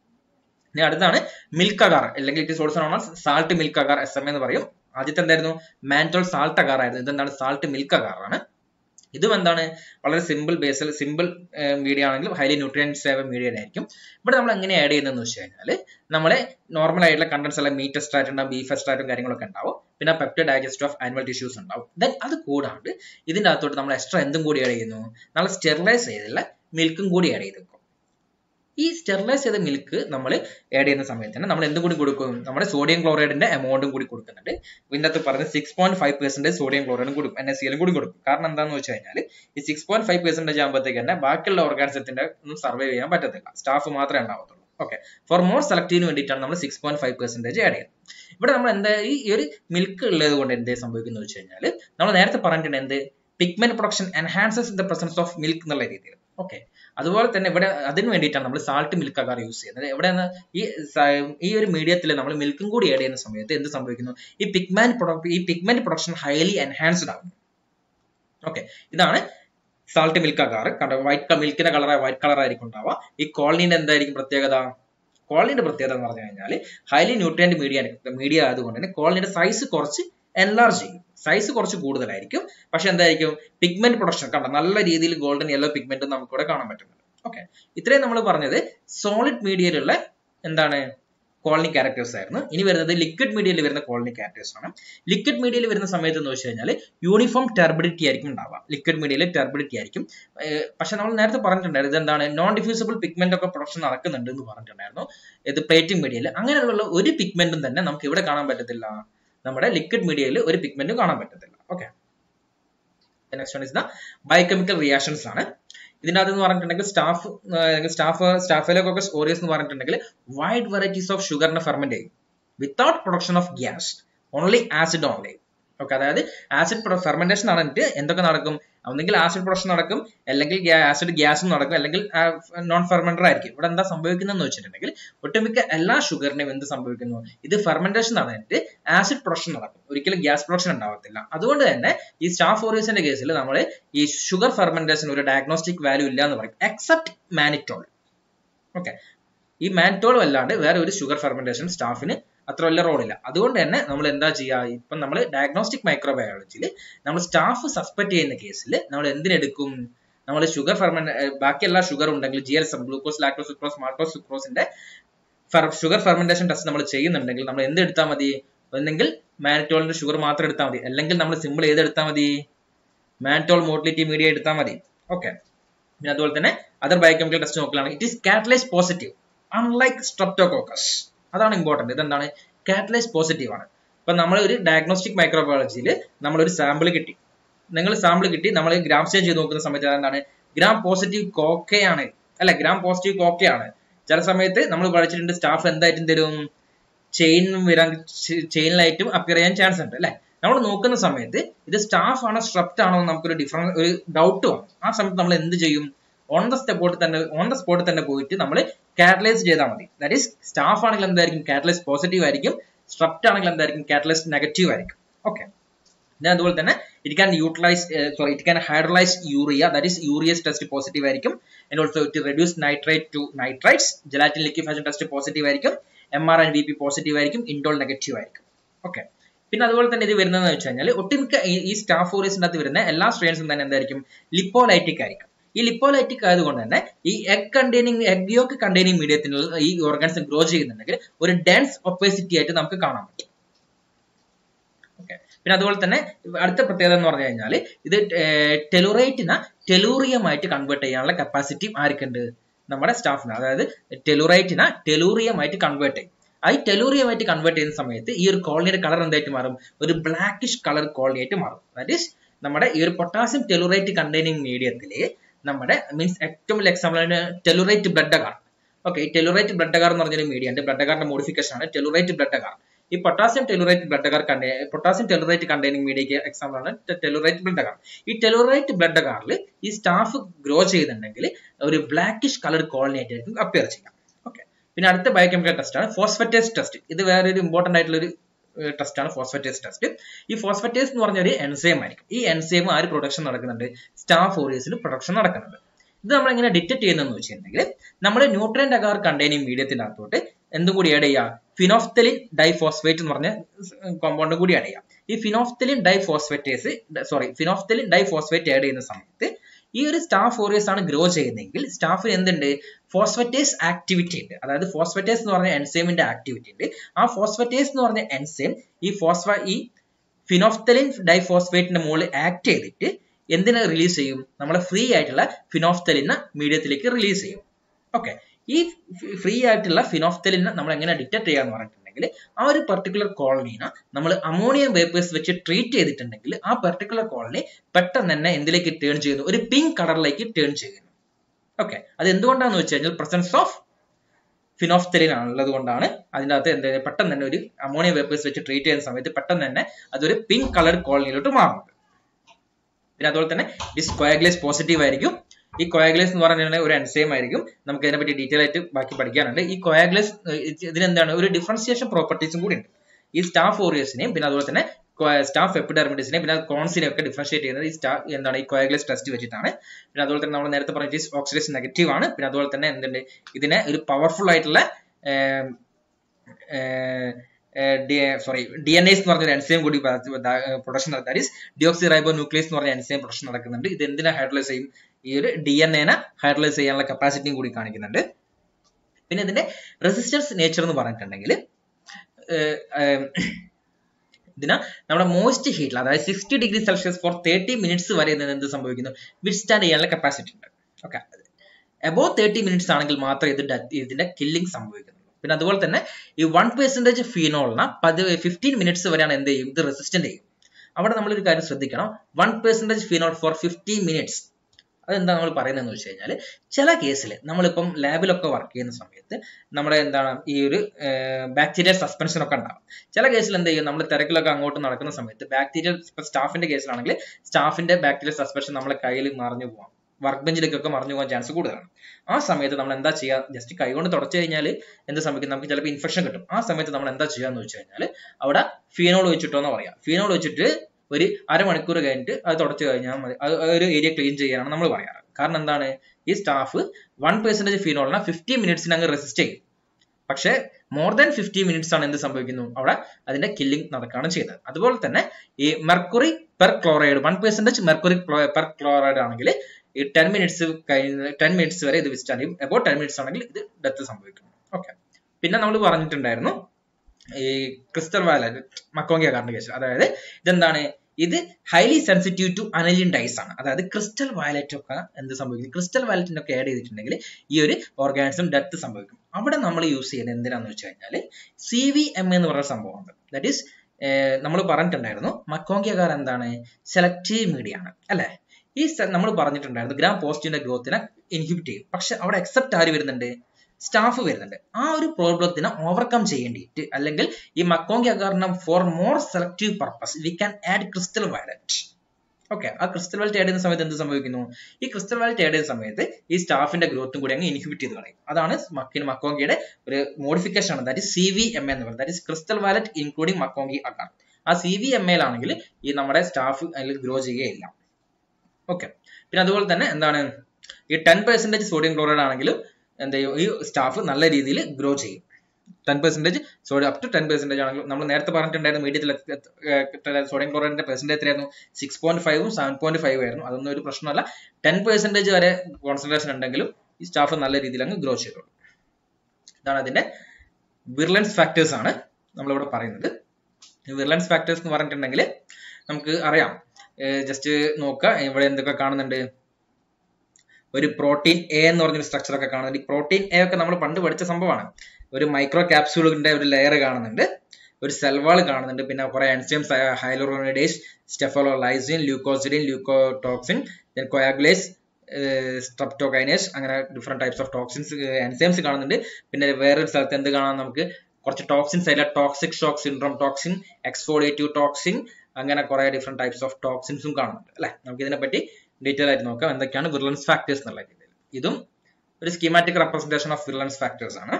ഇനി അടുത്താണ് മിൽക്ക് അഗാർ അല്ലെങ്കിൽ it is also non salt milk agar S M എന്ന് പറയും ആദ്യത്തെ എന്തായിരുന്നു മാൻറ്റോൾ സാൾട്ട് അഗാർ ആയിരുന്നു ഇതെന്താണ് സാൾട്ട് മിൽക്ക് അഗാർ ആണ് ഇതും എന്താണ് വളരെ സിമ്പിൾ ബേസിൽ സിമ്പിൾ മീഡിയ ആണെങ്കിലും ഹൈലി ന്യൂട്രിയൻസ് ആയ മീഡിയ ആയിരിക്കും ഇവിടെ നമ്മൾ എങ്ങനെ ആഡ് ചെയ്യുന്നതെന്ന് വെച്ച് കഴിഞ്ഞാൽ നമ്മളെ നോർമൽ ആയിട്ടുള്ള കണ്ടൻസ് എല്ലാം മീറ്റ് എക്സ്ട്രാക്ട് ഉണ്ടാവും ബീഫ് എക്സ്ട്രാക്റ്റും കാര്യങ്ങളൊക്കെ ഉണ്ടാവും പിന്നെ peptide digest of animal tissues ഉണ്ടാവും ദെൻ അത് കൂടാണ്ട് ഇതിന്റെ അകത്തോട്ട് നമ്മൾ എക്സ്ട്രാ എന്തും കൂടി ആഡ് ചെയ്യുന്നു നമ്മൾ സ്റ്റെറിലൈസ് ചെയ്തുള്ള മിൽക്കും കൂടി ആഡ് ചെയ്ത് വെക്കും ഈ സ്റ്റെറിലൈസ് ചെയ്ത മിൽക്ക് നമ്മൾ ആഡ് ചെയ്യുന്ന സമയത്ത് തന്നെ നമ്മൾ എന്തും കൂടി കൊടുക്കും നമ്മുടെ സോഡിയം ക്ലോറൈഡിന്റെ എമൗണ്ടും കൂടി കൊടുക്കുന്നുണ്ട് ഇതിന്റെ അകത്ത് പറഞ്ഞ six point five percentage sodium ക്ലോറൈഡും കൊടുക്കും എൻ എസ് സിയിലും കൂടി കൊടുക്കും കാരണം എന്താണെന്ന് വെച്ച് കഴിഞ്ഞാൽ ഈ സിക്സ് പോയിന്റ് ഫൈവ് പെർസെന്റേജ് ആകുമ്പോഴത്തേക്ക് തന്നെ ബാക്കിയുള്ള ഓർഗാനിസത്തിന്റെ ഒന്നും സർവൈവ് ചെയ്യാൻ പറ്റത്തില്ല സ്റ്റാഫ് മാത്രമേ ഉണ്ടാവത്തുള്ളൂ ഓക്കെ ഫോർ മോർ സെലക്റ്റീവിന് വേണ്ടിയിട്ടാണ് നമ്മൾ six point five percentage add ചെയ്യുന്നത് ഇവിടെ നമ്മൾ എന്താ ഈ ഒരു മിൽക്ക് ഉള്ളത് കൊണ്ട് എന്ത് സംഭവിക്കുന്നു വെച്ച് കഴിഞ്ഞാൽ നമ്മൾ നേരത്തെ പറഞ്ഞിട്ടുണ്ട് എന്ത് pigment production enhances the presence of milk എന്നുള്ള രീതിയിൽ ഓക്കെ അതുപോലെ തന്നെ ഇവിടെ അതിന് വേണ്ടിയിട്ടാണ് നമ്മൾ സാൾട്ട് മിൽക്ക് അകാർ യൂസ് ചെയ്യുന്നത് എവിടെയാണ് ഈ ഈ ഒരു മീഡിയത്തിൽ നമ്മൾ മിൽക്കും കൂടി ആഡ് ചെയ്യുന്ന സമയത്ത് എന്ത് സംഭവിക്കുന്നു ഈ പിഗ്മെന്റ് പ്രൊഡക്ട് ഈ പിഗ്മെന്റ് പ്രൊഡക്ഷൻ ഹൈലി എൻഹാൻസ്ഡ് ആകുന്നു ഓക്കെ ഇതാണ് സാൾട്ട് മിൽക്ക് അകാർ കണ്ടോ വൈറ്റ് മിൽക്കിന്റെ കളർ വൈറ്റ് കളർ ആയിരിക്കും ഉണ്ടാവുക ഈ കോളനീന്റെ എന്തായിരിക്കും പ്രത്യേകത കോളനിയുടെ പ്രത്യേകത എന്ന് പറഞ്ഞു കഴിഞ്ഞാൽ ഹൈലി ന്യൂട്രിയന്റ് മീഡിയ മീഡിയ ആയതുകൊണ്ട് തന്നെ കോളനിയുടെ സൈസ് കുറച്ച് എൻലാർജ് ചെയ്യും സൈസ് കുറച്ച് കൂടുതലായിരിക്കും പക്ഷെ എന്തായിരിക്കും പിഗ്മെന്റ് പ്രൊഡക്ഷൻ കണ്ട നല്ല രീതിയിൽ ഗോൾഡൻ യെല്ലോ പിഗ്മെന്റ് നമുക്കിവിടെ കാണാൻ പറ്റുന്നുണ്ട് ഓക്കെ ഇത്രയും നമ്മൾ പറഞ്ഞത് സോളിഡ് മീഡിയയിലുള്ള എന്താണ് കോളനി ക്യാരക്ടേഴ്സ് ആയിരുന്നു ഇനി വരുന്നത് ലിക്വിഡ് മീഡിയയിൽ വരുന്ന കോളനി ക്യാരക്ടേഴ്സ് ആണ് ലിക്വിഡ് മീഡിയയിൽ വരുന്ന സമയത്ത് എന്ന് വെച്ച് കഴിഞ്ഞാൽ യൂണിഫോം ടെർബിഡിറ്റി ആയിരിക്കും ഉണ്ടാവുക ലിക്വിഡ് മീഡിയയിൽ ടെർബിഡിറ്റി ആയിരിക്കും പക്ഷെ നമ്മൾ നേരത്തെ പറഞ്ഞിട്ടുണ്ടായിരുന്നു ഇതെന്താണ് നോൺ ഡിഫ്യൂസിബിൾ പിഗ്മെന്റ് ഒക്കെ പ്രൊഡക്ഷൻ നടക്കുന്നുണ്ട് എന്ന് പറഞ്ഞിട്ടുണ്ടായിരുന്നു ഇത് പ്ലേറ്റിംഗ് മീഡിയയിൽ അങ്ങനെയുള്ള ഒരു പിഗ്മെന്റും തന്നെ നമുക്ക് ഇവിടെ കാണാൻ പറ്റത്തില്ല നമ്മുടെ ലിക്വിഡ് മീഡിയയിൽ ഒരു പിഗ്മെന്റും കാണാൻ പറ്റത്തില്ല okay next one is the biochemical reactions ആണ് ഇതിന്റെ അകത്ത് പറഞ്ഞിട്ടുണ്ടെങ്കിൽ സ്റ്റാഫ് സ്റ്റാഫ് സ്റ്റാഫിലൊക്കെ ഓറിയസ് എന്ന് പറഞ്ഞിട്ടുണ്ടെങ്കിൽ വൈഡ് വെറൈറ്റീസ് ഓഫ് ഷുഗറിനെ ഫെർമെന്റ് ചെയ്യും without production of gas only acid only okay അതായത് ആസിഡ് ഫെർമെന്റേഷൻ നടന്നിട്ട് എന്തൊക്കെ നടക്കും ഒന്നെങ്കിൽ ആസിഡ് പ്രൊഡക്ഷൻ നടക്കും അല്ലെങ്കിൽ ആസിഡ് ഗ്യാസും നടക്കും അല്ലെങ്കിൽ നോൺ ഫെർമെന്റർ ആയിരിക്കും ഇവിടെ എന്താ സംഭവിക്കുന്നതെന്ന് വെച്ചിട്ടുണ്ടെങ്കിൽ ഒട്ടുമിക്ക എല്ലാ ഷുഗറിനും എന്ത് സംഭവിക്കുന്നു ഇത് ഫെർമെന്റേഷൻ നടന്നിട്ട് ആസിഡ് പ്രൊഡക്ഷൻ നടക്കും ഒരിക്കലും ഗ്യാസ് പ്രൊഡക്ഷൻ ഉണ്ടാവത്തില്ല അതുകൊണ്ട് തന്നെ ഈ സ്റ്റാഫ് ഓറിയസിന്റെ കേസിൽ നമ്മൾ ഈ ഷുഗർ ഫെർമെന്റേഷൻ ഒരു ഡയഗ്നോസ്റ്റിക് വാല്യൂ ഇല്ല എന്ന് പറയും എക്സെപ്റ്റ് മാനിറ്റോൾ ഓക്കെ ഈ മാനിറ്റോൾ അല്ലാണ്ട് വേറെ ഒരു ഷുഗർ ഫെർമെന്റേഷൻ സ്റ്റാഫിന് അത്ര വലിയ റോളില്ല അതുകൊണ്ട് തന്നെ നമ്മൾ എന്താ ചെയ്യുക ഇപ്പം നമ്മൾ ഡയഗ്നോസ്റ്റിക് മൈക്രോബയോളജിയിൽ നമ്മൾ സ്റ്റാഫ് സസ്പെക്ട് ചെയ്യുന്ന കേസിൽ നമ്മൾ എന്തിനെടുക്കും നമ്മൾ ഷുഗർ ഫെർമെന്റ് ബാക്കി എല്ലാ ഷുഗർ ഉണ്ടെങ്കിൽ G L S M glucose lactose sucrose maltose സുക്രോസിന്റെ ഷുഗർ ഫെർമെന്റേഷൻ ടെസ്റ്റ് നമ്മൾ ചെയ്യുന്നുണ്ടെങ്കിൽ നമ്മൾ എന്ത് എടുത്താൽ മതി ഒന്നെങ്കിൽ മാനിറ്റോളിന്റെ ഷുഗർ മാത്രം എടുത്താൽ മതി അല്ലെങ്കിൽ നമ്മൾ സിമ്പിൾ ഏത് എടുത്താൽ മതി മാനിറ്റോൾ മോട്ടിലിറ്റി മീഡിയ എടുത്താൽ മതി ഓക്കെ പിന്നെ അതുപോലെ തന്നെ അതർ ബയോകെമിക്കൽ ടെസ്റ്റ് നോക്കലാണ് it is catalase positive unlike streptococcus അതാണ് ഇമ്പോർട്ടന്റ് ഇതെന്താണ് കാറ്റലൈസ് പോസിറ്റീവ് ആണ് ഇപ്പൊ നമ്മൾ ഒരു ഡയഗ്നോസ്റ്റിക് മൈക്രോബയോളജിയിൽ നമ്മളൊരു സാമ്പിൾ കിട്ടി നിങ്ങൾ സാമ്പിൾ കിട്ടി നമ്മൾ ഗ്രാം സ്റ്റേജ് ചെയ്ത് നോക്കുന്ന സമയത്ത് എന്താണ് ഗ്രാം പോസിറ്റീവ് കോക്കയാണ് അല്ല ഗ്രാം പോസിറ്റീവ് കോക്കയാണ് ചില സമയത്ത് നമ്മൾ പഠിച്ചിട്ടുണ്ട് സ്റ്റാഫ് എന്തായിട്ടും തരും ചെയിൻ വരാൻ ചെയിനിലായിട്ടും അപ്പിയർ ചെയ്യാൻ ചാൻസ് ഉണ്ട് അല്ലെ നമ്മൾ നോക്കുന്ന സമയത്ത് ഇത് സ്റ്റാഫ് ആണോ സ്ട്രപ്റ്റ് ആണോ എന്ന് നമുക്കൊരു ഡിഫറൻസ് ഒരു ഡൗട്ട് വന്നു ആ സമയത്ത് നമ്മൾ എന്ത് ചെയ്യും ഓൺ ദ സ്പോട്ട് തന്നെ ഓൺ ദ സ്പോട്ട് തന്നെ പോയിട്ട് നമ്മൾ കാറ്റലൈസ് ചെയ്താൽ മതി ദാറ്റ് ഈസ് സ്റ്റാഫ് ആണെങ്കിൽ എന്തായിരിക്കും കാറ്റലൈസ് പോസിറ്റീവ് ആയിരിക്കും സ്ട്രപ്റ്റ് ആണെങ്കിൽ എന്തായിരിക്കും കാറ്റലൈസ് നെഗറ്റീവ് ആയിരിക്കും ഓക്കെ പിന്നെ അതുപോലെ തന്നെ it can utilise sorry it can hydrolyse urea that is urease test positive ആയിരിക്കും and also it reduce nitrate to nitrites gelatin liquefaction test positive ആയിരിക്കും M R and V P positive ആയിരിക്കും indole negative ആയിരിക്കും okay പിന്നെ അതുപോലെ തന്നെ ഇത് വരുന്നതെന്ന് വെച്ച് കഴിഞ്ഞാൽ ഒട്ടുമിക്ക ഈ സ്റ്റാഫ് ഓറിയസിൻ്റെ അകത്ത് വരുന്ന എല്ലാ സ്ട്രെയിൻസും തന്നെ എന്തായിരിക്കും ലിപ്പോലൈറ്റിക് ആയിരിക്കും ഈ ലിപ്പോലൈറ്റിക് ആയതുകൊണ്ട് തന്നെ ഈ egg containing egg yolk containing മീഡിയത്തിനുള്ള ഈ ഓർഗൻസ് ഗ്രോ ചെയ്യുന്നുണ്ടെങ്കിൽ ഒരു ഡെൻസ് ഒപ്പേസിറ്റി ആയിട്ട് നമുക്ക് കാണാൻ പറ്റും ഓക്കെ പിന്നെ അതുപോലെ തന്നെ അടുത്ത പ്രത്യേകത എന്ന് പറഞ്ഞു കഴിഞ്ഞാൽ ഇത് ടെലുറേറ്റിനെ ടെലൂറിയമായിട്ട് കൺവേർട്ട് ചെയ്യാനുള്ള കപ്പാസിറ്റി ആർക്കുണ്ട് നമ്മുടെ സ്റ്റാഫിന് അതായത് ടെലുറൈറ്റിനെ ടെലൂറിയമായിട്ട് കൺവേർട്ട് ചെയ്യും ആ ഈ ടെലൂറിയമായിട്ട് കൺവേർട്ട് ചെയ്യുന്ന സമയത്ത് ഈ ഒരു കോളനിയുടെ കളർ എന്തായിട്ട് മാറും ഒരു ബ്ലാക്കിഷ് കളർ കോളനി ആയിട്ട് മാറും ദാറ്റ് ഈസ് നമ്മുടെ ഈ ഒരു പൊട്ടാസ്യം ടെലുറൈറ്റ് കണ്ടെയ്നിങ് മീഡിയത്തില് നമ്മുടെ മീൻസ് ഏറ്റവും വലിയ എക്സാമ്പിൾ ആണ് ടെലുറൈറ്റ് ബ്ലഡ് അകാർ ഓക്കെ ഈ ടെലുറൈറ്റ് ബ്ലഡ് അകാർ എന്ന് പറഞ്ഞൊരു മീഡിയ ഉണ്ട് ബ്ലഡ് അകാറിന്റെ മോഡിഫിക്കേഷൻ ആണ് ടെലുറൈറ്റ് ബ്ലഡ് അകാർ ഈ പൊട്ടാസ്യം ടെലുറൈറ്റ് ബ്ലഡ് അകാർ കണ്ടേ പൊട്ടാസ്യം ടെലുറൈറ്റ് കണ്ടെയ്നിങ് മീഡിയക്ക് എക്സാമ്പിൾ ആണ് ടെലുറൈറ്റ് ബ്ലഡ് അകാർ ഈ ടെലുറൈറ്റ് ബ്ലഡ് അകാറിൽ ഈ സ്റ്റാഫ് ഗ്രോ ചെയ്യുന്നുണ്ടെങ്കിൽ ഒരു ബ്ലാക്കിഷ് കളർ കോളനി ആയിട്ടായിരിക്കും അപ്പിയർ ചെയ്യാം ഓക്കെ പിന്നെ അടുത്ത ബയോകെമിക്കൽ ടെസ്റ്റ് ആണ് ഫോസ്ഫറ്റേസ് ടെസ്റ്റ് ഇത് വേറെ ഒരു ഇമ്പോർട്ടന്റ് ആയിട്ടുള്ള ഒരു ടെസ്റ്റ് ആണ് ഫോസ്ഫറ്റേസ് ടെസ്റ്റ് ഈ ഫോസ്ഫറ്റേസ് എന്ന് പറഞ്ഞ ഒരു എൻസൈം ആയിരിക്കും ഈ എൻസൈം ആര് പ്രൊഡക്ഷൻ നടക്കുന്നുണ്ട് സ്റ്റാഫ് ഓറിയസിൽ പ്രൊഡക്ഷൻ നടക്കുന്നുണ്ട് ഇത് നമ്മൾ എങ്ങനെ ഡിറ്റക്ട് ചെയ്യുന്നതെന്ന് വെച്ചിട്ടുണ്ടെങ്കിൽ നമ്മൾ ന്യൂട്രിയന്റ് അകാർ കണ്ടെയ്നിങ് മീഡിയത്തിന്റെ അകത്തോട്ട് എന്തും കൂടി ആഡ് ചെയ്യാം ഫിനോഫ്തലിൻ ഡൈഫോസ്ഫേറ്റ് എന്ന് പറഞ്ഞ കോമ്പൗണ്ട് കൂടി ആഡ് ചെയ്യാം ഈ phenolphthalein diphosphatase sorry phenolphthalein diphosphate add ചെയ്യുന്ന സമയത്ത് ഈ ഒരു സ്റ്റാഫ് ഓറിയസ് ആണ് ഗ്രോ ചെയ്യുന്നതെങ്കിൽ സ്റ്റാഫിന് എന്തുണ്ട് ഫോസ്ഫറ്റേസ് ആക്ടിവിറ്റി ഉണ്ട് അതായത് ഫോസ്ഫറ്റേസ് എന്ന് പറഞ്ഞ എൻസൈമിന്റെ ആക്ടിവിറ്റി ഉണ്ട് ആ ഫോസ്ഫറ്റേസ് എന്ന് പറഞ്ഞ എൻസൈം ഈ ഫോസ്ഫ ഈ ഫിനോഫ്തലിൻ ഡൈഫോസ്ഫേറ്റിന്റെ മുകളിൽ ആക്ട് ചെയ്തിട്ട് എന്തിനെ റിലീസ് ചെയ്യും നമ്മളെ ഫ്രീ ആയിട്ടുള്ള ഫിനോഫ്തലിനെ മീഡിയത്തിലേക്ക് റിലീസ് ചെയ്യും ഓക്കെ ഈ ഫ്രീ ആയിട്ടുള്ള ഫിനോഫ്തലിനെ നമ്മൾ എങ്ങനെ ഡിറ്റക്ട് ചെയ്യാന്ന് പറഞ്ഞിട്ടുണ്ടെങ്കിൽ ആ ഒരു പെർട്ടിക്കുലർ കോളനീനെ നമ്മൾ അമോണിയം വേപ്പേഴ്സ് വെച്ച് ട്രീറ്റ് ചെയ്തിട്ടുണ്ടെങ്കിൽ ആ പെർട്ടിക്കുലർ കോളനി പെട്ടെന്ന് തന്നെ എന്തിലേക്ക് ടേൺ ചെയ്യുന്നു ഒരു പിങ്ക് കളറിലേക്ക് ടേൺ ചെയ്യുന്നു ഓക്കെ അത് എന്തുകൊണ്ടാണെന്ന് വെച്ച് കഴിഞ്ഞാൽ പ്രസൻസ് ഓഫ് ഫിനോഫ്തലിൻ ആണുള്ളത് കൊണ്ടാണ് അതിൻ്റെ അകത്ത് എന്താ പെട്ടെന്ന് തന്നെ ഒരു അമോണിയം വേപ്പേഴ്സ് വെച്ച് ട്രീറ്റ് ചെയ്യുന്ന സമയത്ത് പെട്ടെന്ന് തന്നെ അതൊരു പിങ്ക് കളർ കോളനിയിലോട്ട് മാറുന്നത് പിന്നെ അതുപോലെ തന്നെ ഡിസ് കോയാഗ്ലേസ് പോസിറ്റീവ് ആയിരിക്കും ഈ കോയാഗ്ലേസ് എന്ന് പറഞ്ഞാൽ ഒരു എൻസൈം ആയിരിക്കും നമുക്ക് ഇതിനെപ്പറ്റി ഡീറ്റെയിൽ ആയിട്ട് ബാക്കി പഠിക്കാനുണ്ട് ഈ കോയാഗ്ലേസ് ഇതിനെന്താണ് ഒരു ഡിഫറൻസിയേഷൻ പ്രോപ്പർട്ടീസും കൂടി ഉണ്ട് ഈ സ്റ്റാഫ് ഓറിയസിനെയും പിന്നെ അതുപോലെ തന്നെ സ്റ്റാഫ് എപ്പിഡെർമിഡിസിനെയും പിന്നെ കോൺസിനെയും ഒക്കെ ഡിഫറൻഷിയേറ്റ് ചെയ്യുന്നത് ഈ സ്റ്റാ എന്താണ് ഈ കോയാഗ്ലേസ് ടെസ്റ്റ് വെച്ചിട്ടാണ് പിന്നെ അതുപോലെ തന്നെ നമ്മൾ നേരത്തെ പറഞ്ഞ ഓക്സിഡേഷൻ നെഗറ്റീവ് ആണ് പിന്നെ അതുപോലെ തന്നെ എന്തുണ്ട് ഇതിനെ ഒരു പവർഫുൾ ആയിട്ടുള്ള സോറി ഡി എൻ എസ് എന്ന് പറഞ്ഞ എൻസൈം കൂടി production that is deoxyribonuclease എന്ന് പറഞ്ഞ എൻസൈം പ്രൊഡക്ഷൻ നടക്കുന്നുണ്ട് ഇത് എന്തിനാ ഹൈഡ്രലൈസ് ചെയ്യും ഈ ഒരു ഡി എൻ എനെ ഹൈഡ്രലൈസ് ചെയ്യാനുള്ള കപ്പാസിറ്റിയും കൂടി കാണിക്കുന്നുണ്ട് പിന്നെ ഇതിന്റെ റെസിസ്റ്റൻസ് നേച്ചർ എന്ന് പറഞ്ഞിട്ടുണ്ടെങ്കിൽ ഇതിന് നമ്മുടെ മോസ്റ്റ് ഹീറ്റിൽ അതായത് sixty degree Celsius for thirty minutes വരെ ഇതിന് എന്ത് സംഭവിക്കുന്നു വിഡ്സ്റ്റാൻഡ് ചെയ്യാനുള്ള കപ്പാസിറ്റി ഉണ്ട് ഓക്കെ അബോ തേർട്ടി മിനിറ്റ്സ് ആണെങ്കിൽ മാത്രമേ ഇത് ഇതിന്റെ കില്ലിംഗ് സംഭവിക്കുന്നുള്ളൂ പിന്നെ അതുപോലെ തന്നെ ഈ വൺ പെർസെൻറ്റേജ് ഫീനോളിന് പത് ഫിഫ്റ്റീൻ മിനിറ്റ്സ് വരെയാണ് എന്ത് ചെയ്യും ഇത് റെസിസ്റ്റന്റ് ചെയ്യും അവിടെ നമ്മളൊരു കാര്യം ശ്രദ്ധിക്കണം one percentage phenol for fifteen minutes അതെന്താ നമ്മൾ പറയുന്നതെന്ന് വെച്ച് കഴിഞ്ഞാൽ ചില കേസിൽ നമ്മളിപ്പം ലാബിലൊക്കെ വർക്ക് ചെയ്യുന്ന സമയത്ത് നമ്മുടെ എന്താണ് ഈ ഒരു ബാക്ടീരിയൽ സസ്പെൻഷൻ ഒക്കെ ഉണ്ടാവും ചില കേസിൽ എന്ത് ചെയ്യും നമ്മൾ തിരക്കിലൊക്കെ അങ്ങോട്ട് നടക്കുന്ന സമയത്ത് ബാക്ടീരിയൽ സ്റ്റാഫിന്റെ കേസിലാണെങ്കിൽ സ്റ്റാഫിന്റെ ബാക്ടീരിയൽ സസ്പെൻഷൻ നമ്മളെ കയ്യിൽ മറിഞ്ഞു പോകാം വർക്ക് ബെഞ്ചിലേക്കൊക്കെ മറിഞ്ഞു പോകാൻ ചാൻസ് കൂടുതലാണ് ആ സമയത്ത് നമ്മൾ എന്താ ചെയ്യുക ജസ്റ്റ് കൈ കൊണ്ട് തുടച്ചു കഴിഞ്ഞാൽ എന്ത് സംഭവിക്കും നമുക്ക് ചിലപ്പോൾ ഇൻഫെക്ഷൻ കിട്ടും ആ സമയത്ത് നമ്മൾ എന്താ ചെയ്യാന്ന് വെച്ച് കഴിഞ്ഞാൽ അവിടെ ഫീനോൾ വെച്ചിട്ടോ എന്ന് പറയാം ഫീനോൾ വെച്ചിട്ട് ഒരു അരമണിക്കൂർ കഴിഞ്ഞിട്ട് അത് തുടച്ചു കഴിഞ്ഞാൽ മതി അത് ഒരു ഏരിയ ക്ലീൻ ചെയ്യാനാണ് നമ്മൾ പറയാറ് കാരണം എന്താണ് ഈ സ്റ്റാഫ് വൺ പെർസെന്റേജ് ഫീനോളിനെ ഫിഫ്റ്റി മിനിറ്റ്സിന് അങ്ങ് റെസിസ്റ്റ് ചെയ്യും പക്ഷേ മോർ ദാൻ ഫിഫ്റ്റി മിനിറ്റ്സ് ആണ് എന്ത് സംഭവിക്കുന്നു അവിടെ അതിന്റെ കില്ലിംഗ് നടക്കുകയാണ് ചെയ്യുന്നത് അതുപോലെ തന്നെ ഈ mercury per chloride one percentage mercury per chloride ആണെങ്കിൽ ഈ ടെൻ മിനിറ്റ്സ് കഴിഞ്ഞ് ടെൻ മിനിറ്റ്സ് വരെ ഇത് വിസ്റ്റാൻഡ് ചെയ്യും അബൌട്ട് ടെൻ മിനിറ്റ്സ് ആണെങ്കിൽ ഇത് ഡെത്ത് സംഭവിക്കുന്നു ഓക്കെ പിന്നെ നമ്മൾ പറഞ്ഞിട്ടുണ്ടായിരുന്നു ഈ ക്രിസ്റ്റൽ വയലറ്റ് മക്കോങ്കിയ കാറിന്റെ കേസ് അതായത് ഇതെന്താണ് ഇത് highly sensitive to aniline dyes ആണ് അതായത് ക്രിസ്റ്റൽ വയലറ്റ് ഒക്കെ എന്ത് സംഭവിക്കും ക്രിസ്റ്റൽ വയലറ്റിനൊക്കെ ആഡ് ചെയ്തിട്ടുണ്ടെങ്കിൽ ഈ ഒരു ഓർഗാനിസം ഡെത്ത് സംഭവിക്കും അവിടെ നമ്മൾ യൂസ് ചെയ്യുന്നത് എന്തിനാന്ന് വെച്ച് കഴിഞ്ഞാൽ സി വി എം എന്ന് പറയുന്ന സംഭവമുണ്ട് ദാറ്റ് ഈസ് നമ്മൾ പറഞ്ഞിട്ടുണ്ടായിരുന്നു മക്കോങ്കിയ കാർ എന്താണ് സെലക്റ്റീവ് മീഡിയ ആണ് അല്ലെ ഈ നമ്മൾ പറഞ്ഞിട്ടുണ്ടായിരുന്നു ഗ്രാം പോസിറ്റീവിന്റെ ഗ്രോത്തിനെ ഇൻഹിബിറ്റ് ചെയ്യും പക്ഷെ അവിടെ എക്സെപ്റ്റ് ആര് വരുന്നുണ്ട് സ്റ്റാഫ് വരുന്നുണ്ട് ആ ഒരു പ്രോബ്ലത്തിനെ ഓവർകം ചെയ്യേണ്ടിയിട്ട് അല്ലെങ്കിൽ ഈ മക്കോങ്കി അകാരണം for more selective purpose we can add crystal violet okay ആ ക്രിസ്റ്റൽ വയലറ്റ് ആഡ് ചെയ്യുന്ന സമയത്ത് എന്ത് സംഭവിക്കുന്നു ഈ ക്രിസ്റ്റൽ വയലറ്റ് ആഡ് ചെയ്യുന്ന സമയത്ത് ഈ സ്റ്റാഫിന്റെ ഗ്രോത്തും കൂടി അങ്ങ് ഇൻഹിബിറ്റ് ചെയ്ത് കളയും അതാണ് മക്കിന് മക്കോങ്കിയുടെ ഒരു മോഡിഫിക്കേഷൻ ആണ് ദാറ്റ് സി വി എം എന്ന് പറയുന്നത് that is crystal violet including MacConkey agar ആ സി വി എം എയിലാണെങ്കിൽ ഈ നമ്മുടെ സ്റ്റാഫ് അതിൽ ഗ്രോ ചെയ്യുകയില്ല ഓക്കെ പിന്നെ അതുപോലെ തന്നെ എന്താണ് ഈ ടെൻ പെർസെന്റേജ് സോഡിയം ക്ലോറൈഡ് ആണെങ്കിലും എന്ത് ചെയ്യും ഈ സ്റ്റാഫ് നല്ല രീതിയിൽ ഗ്രോ ചെയ്യും ten percentage sodium up to ten percentage ആണെങ്കിൽ നമ്മൾ നേരത്തെ പറഞ്ഞിട്ടുണ്ടായിരുന്നു മീഡിയത്തിൽ സോഡിയം ക്ലോറൈഡിന്റെ പെർസെന്റേജ് എത്രയായിരുന്നു സിക്സ് പോയിന്റ് ഫൈവും സെവൻ പോയിന്റ് ഫൈവ് ആയിരുന്നു അതൊന്നും ഒരു പ്രശ്നമല്ല ടെൻ പെർസെന്റേജ് വരെ കോൺസെൻട്രേഷൻ ഉണ്ടെങ്കിലും ഈ സ്റ്റാഫ് നല്ല രീതിയിൽ അങ്ങ് ഗ്രോ ചെയ്തോളും ഇതാണ് അതിന്റെ വിർലൻസ് ഫാക്ടേഴ്സ് ആണ് നമ്മളിവിടെ പറയുന്നത് വിർലൻസ് ഫാക്ടേഴ്സ് എന്ന് പറഞ്ഞിട്ടുണ്ടെങ്കിൽ നമുക്ക് അറിയാം ജസ്റ്റ് നോക്കുക ഇവിടെ എന്തൊക്കെ കാണുന്നുണ്ട് ഒരു പ്രോട്ടീൻ എ എന്ന് പറഞ്ഞൊരു സ്ട്രക്ചർ ഒക്കെ കാണുന്നുണ്ട് ഈ പ്രോട്ടീൻ എ ഒക്കെ നമ്മൾ പണ്ട് പഠിച്ച സംഭവമാണ് ഒരു മൈക്രോ ക്യാപ്സ്യൂളിന്റെ ഒരു ലെയർ കാണുന്നുണ്ട് ഒരു സെൽവാൾ കാണുന്നുണ്ട് പിന്നെ കുറെ എൻസൈംസ് ഹൈലോറോണിഡേസ് സ്റ്റെഫോളൈസിൻ ല്യൂക്കോസിഡിൻ ല്യൂക്കോടോക്സിൻ ദെൻ കൊയാഗ്ലേസ് സ്ട്രപ്റ്റോകൈനേസ് അങ്ങനെ different types of toxins enzymes കാണുന്നുണ്ട് പിന്നെ വേറൊരു സ്ഥലത്ത് എന്ത് കാണാം നമുക്ക് കുറച്ച് ടോക്സിൻസ് അതിലെ toxic shock syndrome toxin exfoliative toxin അങ്ങനെ കുറെ ഡിഫറെന്റ് ടൈപ്സ് ഓഫ് ടോക്സിൻസും കാണുന്നുണ്ട് അല്ലെ നമുക്ക് ഇതിനെ പറ്റി ഡീറ്റെയിൽ ആയിട്ട് നോക്കാം എന്തൊക്കെയാണ് വിർലൻസ് ഫാക്ടേഴ്സ് എന്നുള്ള രീതിയിൽ ഇതും ഒരു schematic representation of virulence factors ആണ്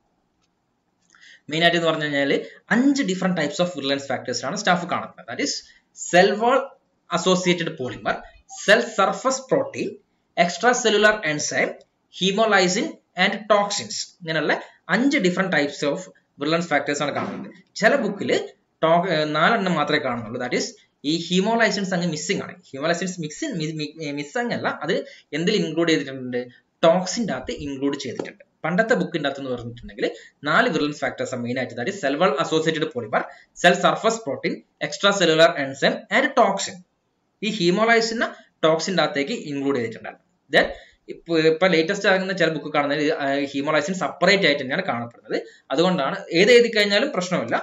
മെയിൻ ആയിട്ട് എന്ന് പറഞ്ഞു കഴിഞ്ഞാൽ അഞ്ച് different types of virulence factors ആണ് സ്റ്റാഫ് കാണുന്നത് that is cell wall associated polymer cell surface protein extra cellular enzyme haemolysin and toxins ഇങ്ങനെയുള്ള അഞ്ച് different types of virulence factors ആണ് കാണുന്നത് ചില ബുക്കിൽ നാലെണ്ണം മാത്രമേ കാണുന്നുള്ളൂ ദാറ്റ് ഈസ് ഈ ഹീമോലൈസിൻസ് അങ്ങ് മിസ്സിംഗ് ആണ് ഹീമോലൈസിൻസ് മിക്സിൻ മിസ്സിംഗ് അല്ല അത് എന്തിൽ ഇൻക്ലൂഡ് ചെയ്തിട്ടുണ്ട് ടോക്സിൻ്റെ അകത്ത് ഇൻക്ലൂഡ് ചെയ്തിട്ടുണ്ട് പണ്ടത്തെ ബുക്കിന്റെ അകത്ത് എന്ന് പറഞ്ഞിട്ടുണ്ടെങ്കിൽ നാല് വിർലൻസ് ഫാക്ടേഴ്സ് മെയിൻ ആയിട്ട് that cell wall associated polymer cell surface protein extra cellular enzyme and toxin ഈ ഹീമോലൈസിനെ ടോക്സിൻ്റെ അകത്തേക്ക് ഇൻക്ലൂഡ് ചെയ്തിട്ടുണ്ടായിരുന്നു ദെൻ ഇപ്പൊ ഇപ്പൊ ലേറ്റസ്റ്റ് ആകുന്ന ചില ബുക്ക് കാണുന്നത് ഹീമോലൈസിൻ സെപ്പറേറ്റ് ആയിട്ട് തന്നെയാണ് കാണപ്പെടുന്നത് അതുകൊണ്ടാണ് ഏത് എഴുതി കഴിഞ്ഞാലും പ്രശ്നമില്ല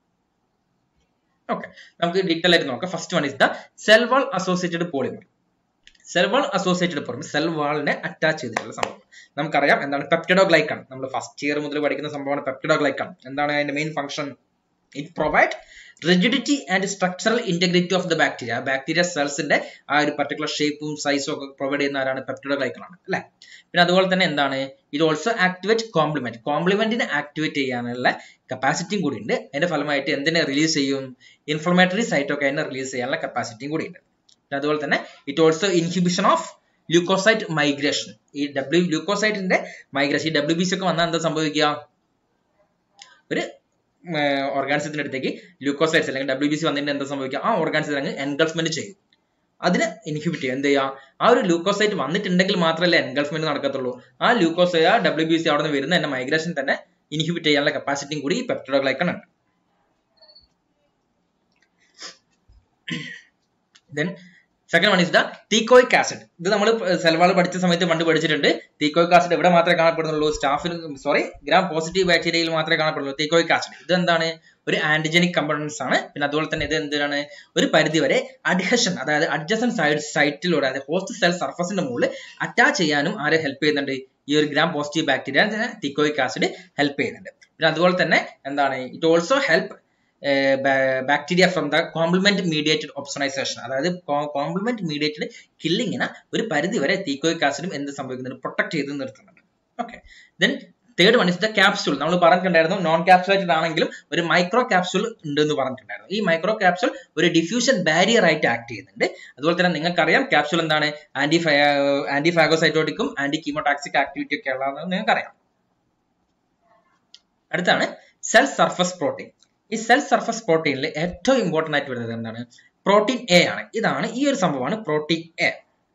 ഓക്കെ നമുക്ക് ഡീറ്റെയിൽ ആയിട്ട് നോക്കാം first one is the cell wall associated polymer cell wall associated polymer cell വാളിനെ അറ്റാച്ച് ചെയ്തിട്ടുള്ള സംഭവം നമുക്കറിയാം എന്താണ് പെപ്റ്റിഡോ ഗ്ലൈക്കൺ നമ്മൾ ഫസ്റ്റ് ഇയർ മുതൽ പഠിക്കുന്ന സംഭവമാണ് പെപ്റ്റിഡോ ഗ്ലൈക്കൺ എന്താണ് അതിന്റെ main function it provide rigidity and structural integrity of the bacteria bacteria സെൽസിന്റെ ആ ഒരു പർട്ടിക്കുലർ ഷേപ്പും സൈസും ഒക്കെ പ്രൊവൈഡ് ചെയ്യുന്ന ആരാണ് പെപ്റ്റിഡോ ഗ്ലൈക്കൺ ആണ് അല്ലെ പിന്നെ അതുപോലെ തന്നെ എന്താണ് ഇത് ഓൾസോ ആക്ടിവേറ്റ് കോംപ്ലിമെന്റ് കോംപ്ലിമെന്റിനെ ആക്ടിവേറ്റ് ചെയ്യാനുള്ള കപ്പാസിറ്റിയും കൂടി ഉണ്ട് അതിന്റെ ഫലമായിട്ട് എന്തിനെ റിലീസ് ചെയ്യും ഇൻഫ്ലമേറ്ററി സൈറ്റോകൈനെ റിലീസ് ചെയ്യാനുള്ള കപ്പാസിറ്റിയും കൂടി ഉണ്ട് പിന്നെ അതുപോലെ തന്നെ it also inhibition of leucocyte migration ഈ ഡബ്ല്യു ല്യൂക്കോസൈറ്റിന്റെ മൈഗ്രേഷൻ ഈ ഡബ്ല്യു ബി സി ഒക്കെ വന്നാൽ എന്താ സംഭവിക്കുക ഒരു ഓർഗാനിസത്തിന്റെ അടുത്തേക്ക് ല്യൂക്കോസൈറ്റ്സ് അല്ലെങ്കിൽ ഡബ്ല്യു ബി സി വന്നിട്ട് എന്താ സംഭവിക്കുക ആ ഓർഗാനിസത്തിൽ അങ്ങ് എൻഗൾഫ്മെന്റ് ചെയ്യും അതിനെ ഇൻഹിബിറ്റ് ചെയ്യും എന്ത് ചെയ്യുക ആ ഒരു ലൂക്കോസൈറ്റ് വന്നിട്ടുണ്ടെങ്കിൽ മാത്രമല്ല എൻഗൾഫ്മെന്റ് നടക്കത്തുള്ളൂ ആ ലൂക്കോസൈറ്റ് ആ ഡബ്ല്യു ബി സി അവിടെ നിന്ന് വരുന്ന എന്നെ മൈഗ്രേഷൻ തന്നെ ഇൻഹിബിറ്റ് ചെയ്യാനുള്ള കപ്പാസിറ്റിയും കൂടി ഈ പെപ്റ്റോഗ്ലൈക്കൺ ഉണ്ട് then second one is the teichoic acid ഇത് നമ്മൾ സെൽവാൾ പഠിച്ച സമയത്ത് പണ്ട് പഠിച്ചിട്ടുണ്ട് തീക്കോയിക് ആസിഡ് എവിടെ മാത്രമേ കാണപ്പെടുന്നുള്ളൂ സ്റ്റാഫിൽ സോറി ഗ്രാം പോസിറ്റീവ് ബാക്ടീരിയയിൽ മാത്രമേ കാണപ്പെടുള്ളൂ തീക്കോയിക് ആസിഡ് ഇത് എന്താണ് ഒരു ആന്റിജനിക് കമ്പോണൻസ് ആണ് പിന്നെ അതുപോലെ തന്നെ ഇത് എന്താണ് ഒരു പരിധി വരെ അഡ്ഹഷൻ അതായത് അഡ്ജസൻ സൈഡ് സൈറ്റിലൂടെ അതായത് ഹോസ്റ്റ് സെൽ സർഫസിന്റെ മുകളിൽ അറ്റാച്ച് ചെയ്യാനും ആരെ ഹെൽപ്പ് ചെയ്യുന്നുണ്ട് ഈ ഒരു gram positive bacteria teichoic acid help ചെയ്യുന്നുണ്ട് പിന്നെ അതുപോലെ തന്നെ എന്താണ് it also help bacteria from the complement mediated opsonisation അതായത് കോംപ്ലിമെന്റ് മീഡിയേറ്റഡ് കില്ലിങ്ങിനെ ഒരു പരിധി വരെ തീക്കോയിക് ആസിഡും എന്ത് സംഭവിക്കുന്നുണ്ട് പ്രൊട്ടക്ട് ചെയ്ത് നിർത്തുന്നുണ്ട് okay then third one is the capsule നമ്മൾ പറഞ്ഞിട്ടുണ്ടായിരുന്നു നോൺ ക്യാപ്സുലേറ്റഡ് ആണെങ്കിലും ഒരു മൈക്രോ ക്യാപ്സ്യൂൾ ഉണ്ട് എന്ന് പറഞ്ഞിട്ടുണ്ടായിരുന്നു ഈ മൈക്രോ ക്യാപ്സ്യൂൾ ഒരു ഡിഫ്യൂഷൻ ബാരിയർ ആയിട്ട് ആക്ട് ചെയ്യുന്നുണ്ട് അതുപോലെ തന്നെ നിങ്ങൾക്കറിയാം ക്യാപ്സ്യൂൾ എന്താണ് ആന്റി ആന്റി ഫാഗോസൈറ്റോട്ടിക്കും ആന്റി കീമോടാക്സിക് ആക്ടിവിറ്റി ഒക്കെ ഉള്ളതെന്ന് നിങ്ങൾക്കറിയാം അടുത്താണ് സെൽ സർഫസ് പ്രോട്ടീൻ ഈ സെൽ സർഫസ് പ്രോട്ടീനിൽ ഏറ്റവും ഇമ്പോർട്ടന്റ് ആയിട്ട് വരുന്നത് എന്താണ് പ്രോട്ടീൻ എ ആണ് ഇതാണ് ഈ ഒരു സംഭവമാണ് പ്രോട്ടീൻ എ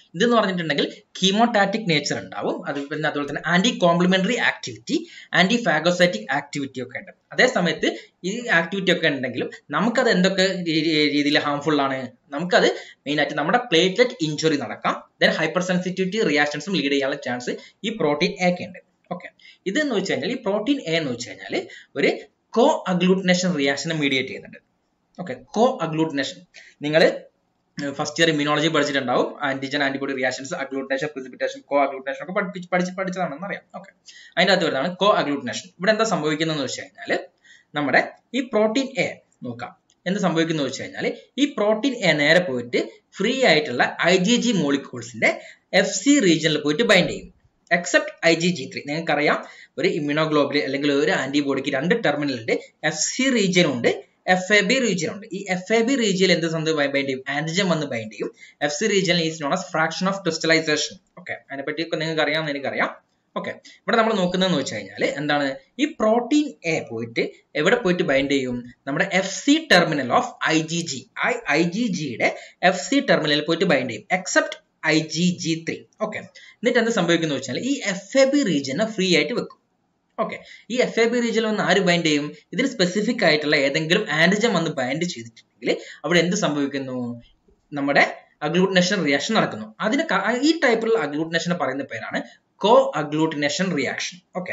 ഇതെന്ന് പറഞ്ഞിട്ടുണ്ടെങ്കിൽ കീമോടാറ്റിക് നേച്ചർ ഉണ്ടാവും അത് പിന്നെ അതുപോലെ തന്നെ anti complementary activity anti phagocytic activity ഒക്കെ ഉണ്ട് അതേ സമയത്ത് ഈ ആക്ടിവിറ്റി ഒക്കെ ഉണ്ടെങ്കിലും നമുക്കത് എന്തൊക്കെ രീതിയിൽ ഹാംഫുൾ ആണ് നമുക്കത് മെയിൻ ആയിട്ട് നമ്മുടെ പ്ലേറ്റ്ലെറ്റ് ഇഞ്ചുറി നടക്കാം ദെൻ ഹൈപ്പർ സെൻസിറ്റിവിറ്റി റിയാക്ഷൻസും ലീഡ് ചെയ്യാനുള്ള ചാൻസ് ഈ പ്രോട്ടീൻ എ ഒക്കെ ഉണ്ട് ഓക്കെ ഇതെന്ന് വെച്ച് കഴിഞ്ഞാൽ ഈ പ്രോട്ടീൻ എ എന്ന് വെച്ച് കഴിഞ്ഞാൽ ഒരു കോ അഗ്ലൂട്ടിനേഷൻ റിയാക്ഷനെ മീഡിയേറ്റ് ചെയ്യുന്നുണ്ട് ഓക്കെ കോ അഗ്ലൂട്ടിനേഷൻ നിങ്ങൾ ഫസ്റ്റ് ഇയർ ഇമ്യൂണോളജി പഠിച്ചിട്ടുണ്ടാവും antigen antibody reactions agglutination precipitation coagglutination ഒക്കെ പഠിപ്പിച്ച് പഠിച്ച് പഠിച്ചതാണെന്ന് അറിയാം ഓക്കെ അതിന്റെ അകത്ത് വരുന്നതാണ് കോ അഗ്ലൂട്ടിനേഷൻ ഇവിടെ എന്താ സംഭവിക്കുന്നതെന്ന് വെച്ച് കഴിഞ്ഞാൽ നമ്മുടെ ഈ പ്രോട്ടീൻ എ നോക്കാം എന്ത് സംഭവിക്കുന്നു വെച്ച് കഴിഞ്ഞാൽ ഈ പ്രോട്ടീൻ എ നേരെ പോയിട്ട് ഫ്രീ ആയിട്ടുള്ള ഐ ജി ജി മോളിക്യൂൾസിന്റെ എഫ് സി റീജിയനിൽ പോയിട്ട് ബൈൻഡ് ചെയ്യും except I G G three നിങ്ങൾക്കറിയാം ഒരു ഇമ്യൂണോഗ്ലോബിൽ അല്ലെങ്കിൽ ഒരു ആന്റിബോഡിക്ക് രണ്ട് ടെർമിനൽ ഉണ്ട് എഫ് സി റീജിയൻ ഉണ്ട് എഫ് എ ബി റീജിയൻ ഉണ്ട് ഈ എഫ് എ ബി റീജിയൻ എന്ത് സംഭവം ബൈൻഡ് ചെയ്യും ആന്റിജൻ വന്ന് ബൈൻഡ് ചെയ്യും F C region is known as fraction of crystallization okay അതിനെപ്പറ്റി നിങ്ങൾക്ക് അറിയാമെന്ന് എനിക്കറിയാം ഓക്കെ ഇവിടെ നമ്മൾ നോക്കുന്നതെന്ന് വെച്ച് കഴിഞ്ഞാൽ എന്താണ് ഈ പ്രോട്ടീൻ എ പോയിട്ട് എവിടെ പോയിട്ട് ബൈൻഡ് ചെയ്യും നമ്മുടെ F C terminal of I G G I I G ജിയുടെ എഫ് സി ടെർമിനലിൽ പോയിട്ട് ബൈൻഡ് ചെയ്യും except I G G three okay എന്നിട്ട് എന്ത് സംഭവിക്കുന്നു വെച്ചാൽ ഈ എഫ് എ ബി റീജിയനെ ഫ്രീ ആയിട്ട് വെക്കും ഓക്കെ ഈ എഫ് എ ബി റീജിയനിൽ വന്ന് ആര് ബൈൻഡ് ചെയ്യും ഇതിന് സ്പെസിഫിക് ആയിട്ടുള്ള ഏതെങ്കിലും ആന്റിജൻ വന്ന് ബൈൻഡ് ചെയ്തിട്ടുണ്ടെങ്കിൽ അവിടെ എന്ത് സംഭവിക്കുന്നു നമ്മുടെ അഗ്ലൂട്ടിനേഷൻ റിയാക്ഷൻ നടക്കുന്നു അതിന് ഈ ടൈപ്പിലുള്ള അഗ്ലൂട്ടിനേഷൻ പറയുന്ന പേരാണ് കോ അഗ്ലൂട്ടിനേഷൻ റിയാക്ഷൻ ഓക്കെ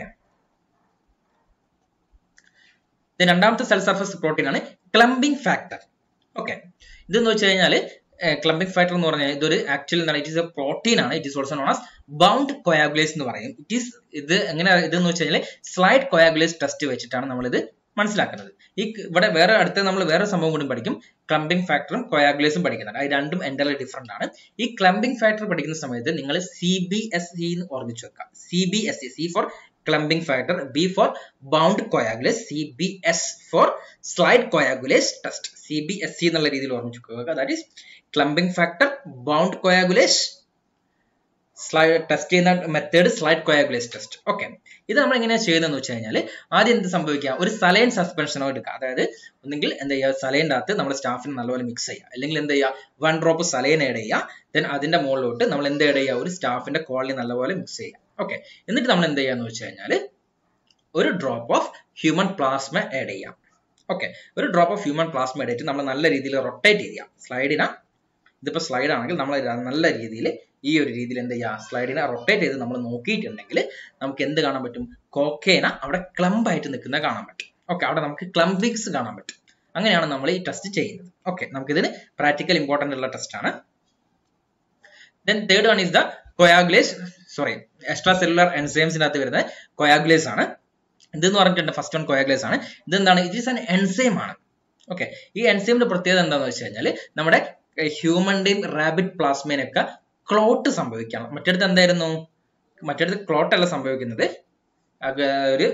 രണ്ടാമത്തെ സെൽ സർഫസ് പ്രോട്ടീൻ ആണ് ക്ലംബിംഗ് ഫാക്ടർ ഓക്കെ ഇതെന്ന് വെച്ച് കഴിഞ്ഞാൽ ക്ലംബിംഗ് ഫാക്ടർ എന്ന് പറഞ്ഞാൽ ഇതൊരു ആക്ച്വലി എന്താണ് ഇറ്റ് ഇസ് എ പ്രോട്ടീൻ ആണ് it is also known as bound coagulase എന്ന് പറയും ഇറ്റ് ഈസ് ഇത് എങ്ങനെ ഇതെന്ന് വെച്ച് കഴിഞ്ഞാൽ സ്ലൈഡ് കൊയാഗുലേസ് ടെസ്റ്റ് വെച്ചിട്ടാണ് നമ്മൾ ഇത് മനസ്സിലാക്കുന്നത് ഈ ഇവിടെ വേറെ അടുത്ത നമ്മൾ വേറെ സംഭവം കൂടി പഠിക്കും ക്ലംബിംഗ് ഫാക്ടറും കൊയാഗുലേസും പഠിക്കുന്നുണ്ട് അത് രണ്ടും എൻ്റർലി ഡിഫറെന്റ് ആണ് ഈ ക്ലംബിംഗ് ഫാക്ടർ പഠിക്കുന്ന സമയത്ത് നിങ്ങൾ സി ബി എസ് ഇ എന്ന് ഓർമ്മിച്ച് വെക്കുക C B S E C for clumping factor B for bound coagulase C B S for slide coagulase test C B S C എന്നുള്ള രീതിയിൽ ഓർമ്മിച്ച് വെക്കുക that is clumping factor bound coagulase slide test ചെയ്യുന്ന method slide coagulase test okay ഇത് നമ്മൾ എങ്ങനെയാണ് ചെയ്യുന്നതെന്ന് വെച്ച് കഴിഞ്ഞാൽ ആദ്യം എന്ത് സംഭവിക്കുക ഒരു സലൈൻ സസ്പെൻഷനോ എടുക്കുക അതായത് ഒന്നെങ്കിൽ എന്താ ചെയ്യുക സലൈൻ്റെ അകത്ത് നമ്മുടെ സ്റ്റാഫിന് നല്ലപോലെ മിക്സ് ചെയ്യുക അല്ലെങ്കിൽ എന്ത് ചെയ്യുക വൺ ഡ്രോപ്പ് സലൈൻ ആഡ് ചെയ്യുക ദെൻ അതിന്റെ മുകളിലോട്ട് നമ്മൾ എന്ത് ആഡ് ചെയ്യുക ഒരു സ്റ്റാഫിന്റെ ക്വാളിറ്റി നല്ലപോലെ മിക്സ് ചെയ്യുക ഓക്കെ എന്നിട്ട് നമ്മൾ എന്ത് ചെയ്യാന്ന് വെച്ച് കഴിഞ്ഞാൽ ഒരു drop of human plasma add ചെയ്യാം ഓക്കെ ഒരു drop of human plasma add ചെയ്തിട്ട് നമ്മൾ നല്ല രീതിയിൽ റൊട്ടേറ്റ് ചെയ്യാം സ്ലൈഡിനെ ഇതിപ്പോൾ സ്ലൈഡ് ആണെങ്കിൽ നമ്മൾ നല്ല രീതിയിൽ ഈ ഒരു രീതിയിൽ എന്ത് ചെയ്യുക സ്ലൈഡിനെ റൊട്ടേറ്റ് ചെയ്ത് നമ്മൾ നോക്കിയിട്ടുണ്ടെങ്കിൽ നമുക്ക് എന്ത് കാണാൻ പറ്റും കോക്കേന അവിടെ ക്ലംബ് ആയിട്ട് നിൽക്കുന്ന കാണാൻ പറ്റും ഓക്കെ അവിടെ നമുക്ക് ക്ലംബിങ്സ് കാണാൻ പറ്റും അങ്ങനെയാണ് നമ്മൾ ഈ ടെസ്റ്റ് ചെയ്യുന്നത് ഓക്കെ നമുക്കിതിന് പ്രാക്ടിക്കൽ ഇമ്പോർട്ടൻ്റ് ഉള്ള ടെസ്റ്റ് ആണ് then third one is the coagulase sorry extra cellular എൻസൈംസിനകത്ത് വരുന്ന കൊയാഗുലേസ് ആണ് ഇതെന്ന് പറഞ്ഞിട്ടുണ്ട് ഫസ്റ്റ് വൺ കൊയാഗുലേസ് ആണ് ഇതെന്താണ് ഇറ്റ് ഈസ് ആൻ എൻസൈം ആണ് ഓക്കെ ഈ എൻസൈമിന്റെ പ്രത്യേകത എന്താണെന്ന് വെച്ച് കഴിഞ്ഞാൽ നമ്മുടെ ഹ്യൂമന്റെയും റാബിറ്റ് പ്ലാസ്മേനൊക്കെ ക്ലോട്ട് സംഭവിക്കണം മറ്റടുത്ത് എന്തായിരുന്നു മറ്റടുത്ത് ക്ലോട്ട് അല്ല സംഭവിക്കുന്നത് ഒരു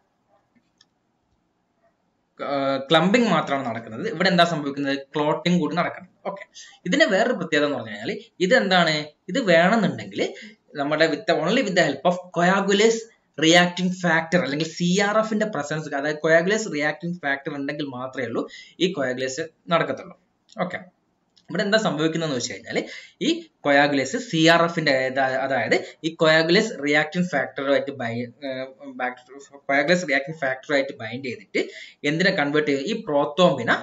ക്ലംബിംഗ് മാത്രമാണ് നടക്കുന്നത് ഇവിടെ എന്താ സംഭവിക്കുന്നത് ക്ലോട്ടിംഗ് കൂടി നടക്കുന്നത് ഓക്കെ ഇതിന്റെ വേറൊരു പ്രത്യേകത എന്ന് പറഞ്ഞു കഴിഞ്ഞാൽ ഇത് എന്താണ് ഇത് വേണമെന്നുണ്ടെങ്കിൽ നമ്മുടെ with only with the help of coagulase reacting factor അല്ലെങ്കിൽ സി ആർ എഫിന്റെ പ്രസൻസ് അതായത് കൊയാഗുലേസ് റിയാക്ടിംഗ് ഫാക്ടർ ഉണ്ടെങ്കിൽ മാത്രമേ ഉള്ളൂ ഈ കൊയാഗുലേസ് നടക്കത്തുള്ളൂ ഓക്കെ ഇവിടെ എന്താ സംഭവിക്കുന്നതെന്ന് വെച്ച് കഴിഞ്ഞാൽ ഈ കൊയാഗുലേസ് സി ആർ എഫിന്റെ അതായത് ഈ കൊയാഗുലേസ് റിയാക്ടിംഗ് ഫാക്ടറുമായിട്ട് കൊയാഗുലേസ് റിയാക്ടിംഗ് ഫാക്ടറുമായിട്ട് ബൈൻഡ് ചെയ്തിട്ട് എന്തിനെ കൺവേർട്ട് ചെയ്യും ഈ പ്രോത്തോംബിന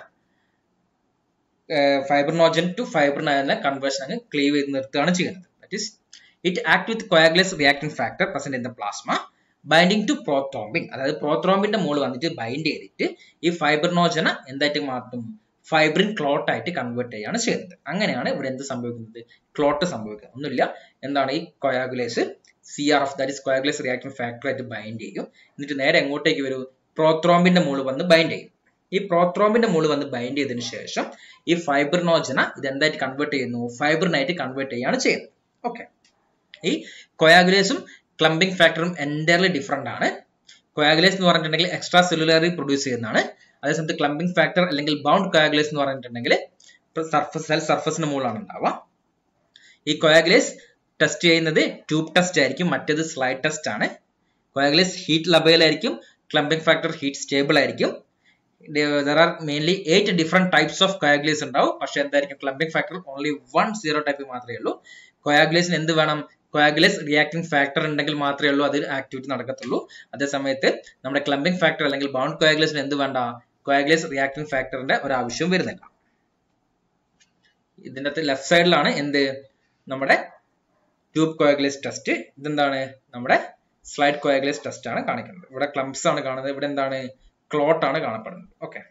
ഫൈബ്രനോജൻ ടു ഫൈബ്രിൻ എന്ന കൺവേർഷൻ അങ്ങ് ക്ലീവ് ചെയ്ത് നിർത്തുകയാണ് ചെയ്യുന്നത് that is it act with coagulase reacting factor present in the plasma binding to prothrombin അതായത് പ്രോത്രോംബിന്റെ മുകളിൽ വന്നിട്ട് ബൈൻഡ് ചെയ്തിട്ട് ഈ ഫൈബ്രിനോജന എന്തായിട്ട് മാറ്റും ഫൈബ്രിൻ ക്ലോട്ട് ആയിട്ട് കൺവേർട്ട് ചെയ്യാണ് ചെയ്യുന്നത് അങ്ങനെയാണ് ഇവിടെ എന്ത് സംഭവിക്കുന്നത് ക്ലോട്ട് സംഭവിക്കുന്നത് ഒന്നുമില്ല എന്താണ് ഈ coagulase C R F that is coagulase reaction factor ആയിട്ട് ബൈൻഡ് ചെയ്യും എന്നിട്ട് നേരെ എങ്ങോട്ടേക്ക് വരും പ്രോത്രോംബിന്റെ മുകളിൽ വന്ന് ബൈൻഡ് ചെയ്യും ഈ പ്രോത്രോംബിന്റെ മുകളിൽ വന്ന് ബൈൻഡ് ചെയ്തതിനു ശേഷം ഈ ഫൈബ്രിനോജന ഇത് എന്തായിട്ട് കൺവേർട്ട് ചെയ്യുന്നു ഫൈബ്രിനായിട്ട് കൺവേർട്ട് ചെയ്യാണ് ചെയ്യുന്നത് ഓക്കെ ഈ കൊയാഗുലേസും ക്ലംബിംഗ് ഫാക്ടറും എൻറ്റയർലി ഡിഫറെന്റ് ആണ് കൊയാഗുലേസ് എന്ന് പറഞ്ഞിട്ടുണ്ടെങ്കിൽ എക്സ്ട്രാ സെല്ലുലറി പ്രൊഡ്യൂസ് ചെയ്യുന്നതാണ് അതേസമയത്ത് ക്ലംബിംഗ് ഫാക്ടർ അല്ലെങ്കിൽ ബൗണ്ട് കൊയാഗുലേസ് എന്ന് പറഞ്ഞിട്ടുണ്ടെങ്കിൽ സർഫസ് സെൽ സർഫസിന് മുകളിലാണ് ഉണ്ടാവുക ഈ കൊയാഗുലേസ് ടെസ്റ്റ് ചെയ്യുന്നത് ട്യൂബ് ടെസ്റ്റ് ആയിരിക്കും മറ്റേത് സ്ലൈഡ് ടെസ്റ്റ് ആണ് കൊയാഗുലേസ് ഹീറ്റ് ലബേൽ ആയിരിക്കും ക്ലംബിംഗ് ഫാക്ടർ ഹീറ്റ് സ്റ്റേബിൾ ആയിരിക്കും there are mainly eight different types of coagulase ഉണ്ടാവും പക്ഷെ എന്തായിരിക്കും clumping factor only one zero type മാത്രമേ ഉള്ളൂ കൊയാഗുലേഷൻ എന്ത് വേണം കൊയാഗുലേസ് റിയാക്ടിംഗ് ഫാക്ടർ ഉണ്ടെങ്കിൽ മാത്രമേ ഉള്ളൂ അതിൽ ആക്ടിവിറ്റി നടക്കത്തുള്ളൂ അതേ സമയത്ത് നമ്മുടെ ക്ലംബിംഗ് ഫാക്ടർ അല്ലെങ്കിൽ ബൗണ്ട് കൊയാഗുലേഷൻ എന്ത് വേണ്ട കൊയാഗുലേസ് റിയാക്ടിംഗ് ഫാക്ടറിന്റെ ഒരു ആവശ്യവും വരുന്നില്ല ഇതിന്റെ അകത്ത് ലെഫ്റ്റ് സൈഡിലാണ് എന്ത് നമ്മുടെ ട്യൂബ് കൊയാഗുലേസ് ടെസ്റ്റ് ഇതെന്താണ് നമ്മുടെ സ്ലൈഡ് കൊയാഗുലേസ് ടെസ്റ്റ് ആണ് കാണിക്കുന്നത് ഇവിടെ ക്ലംപ്സ് ആണ് കാണുന്നത് ഇവിടെ എന്താണ് ക്ലോട്ട് ആണ് കാണപ്പെടുന്നത് ഓക്കെ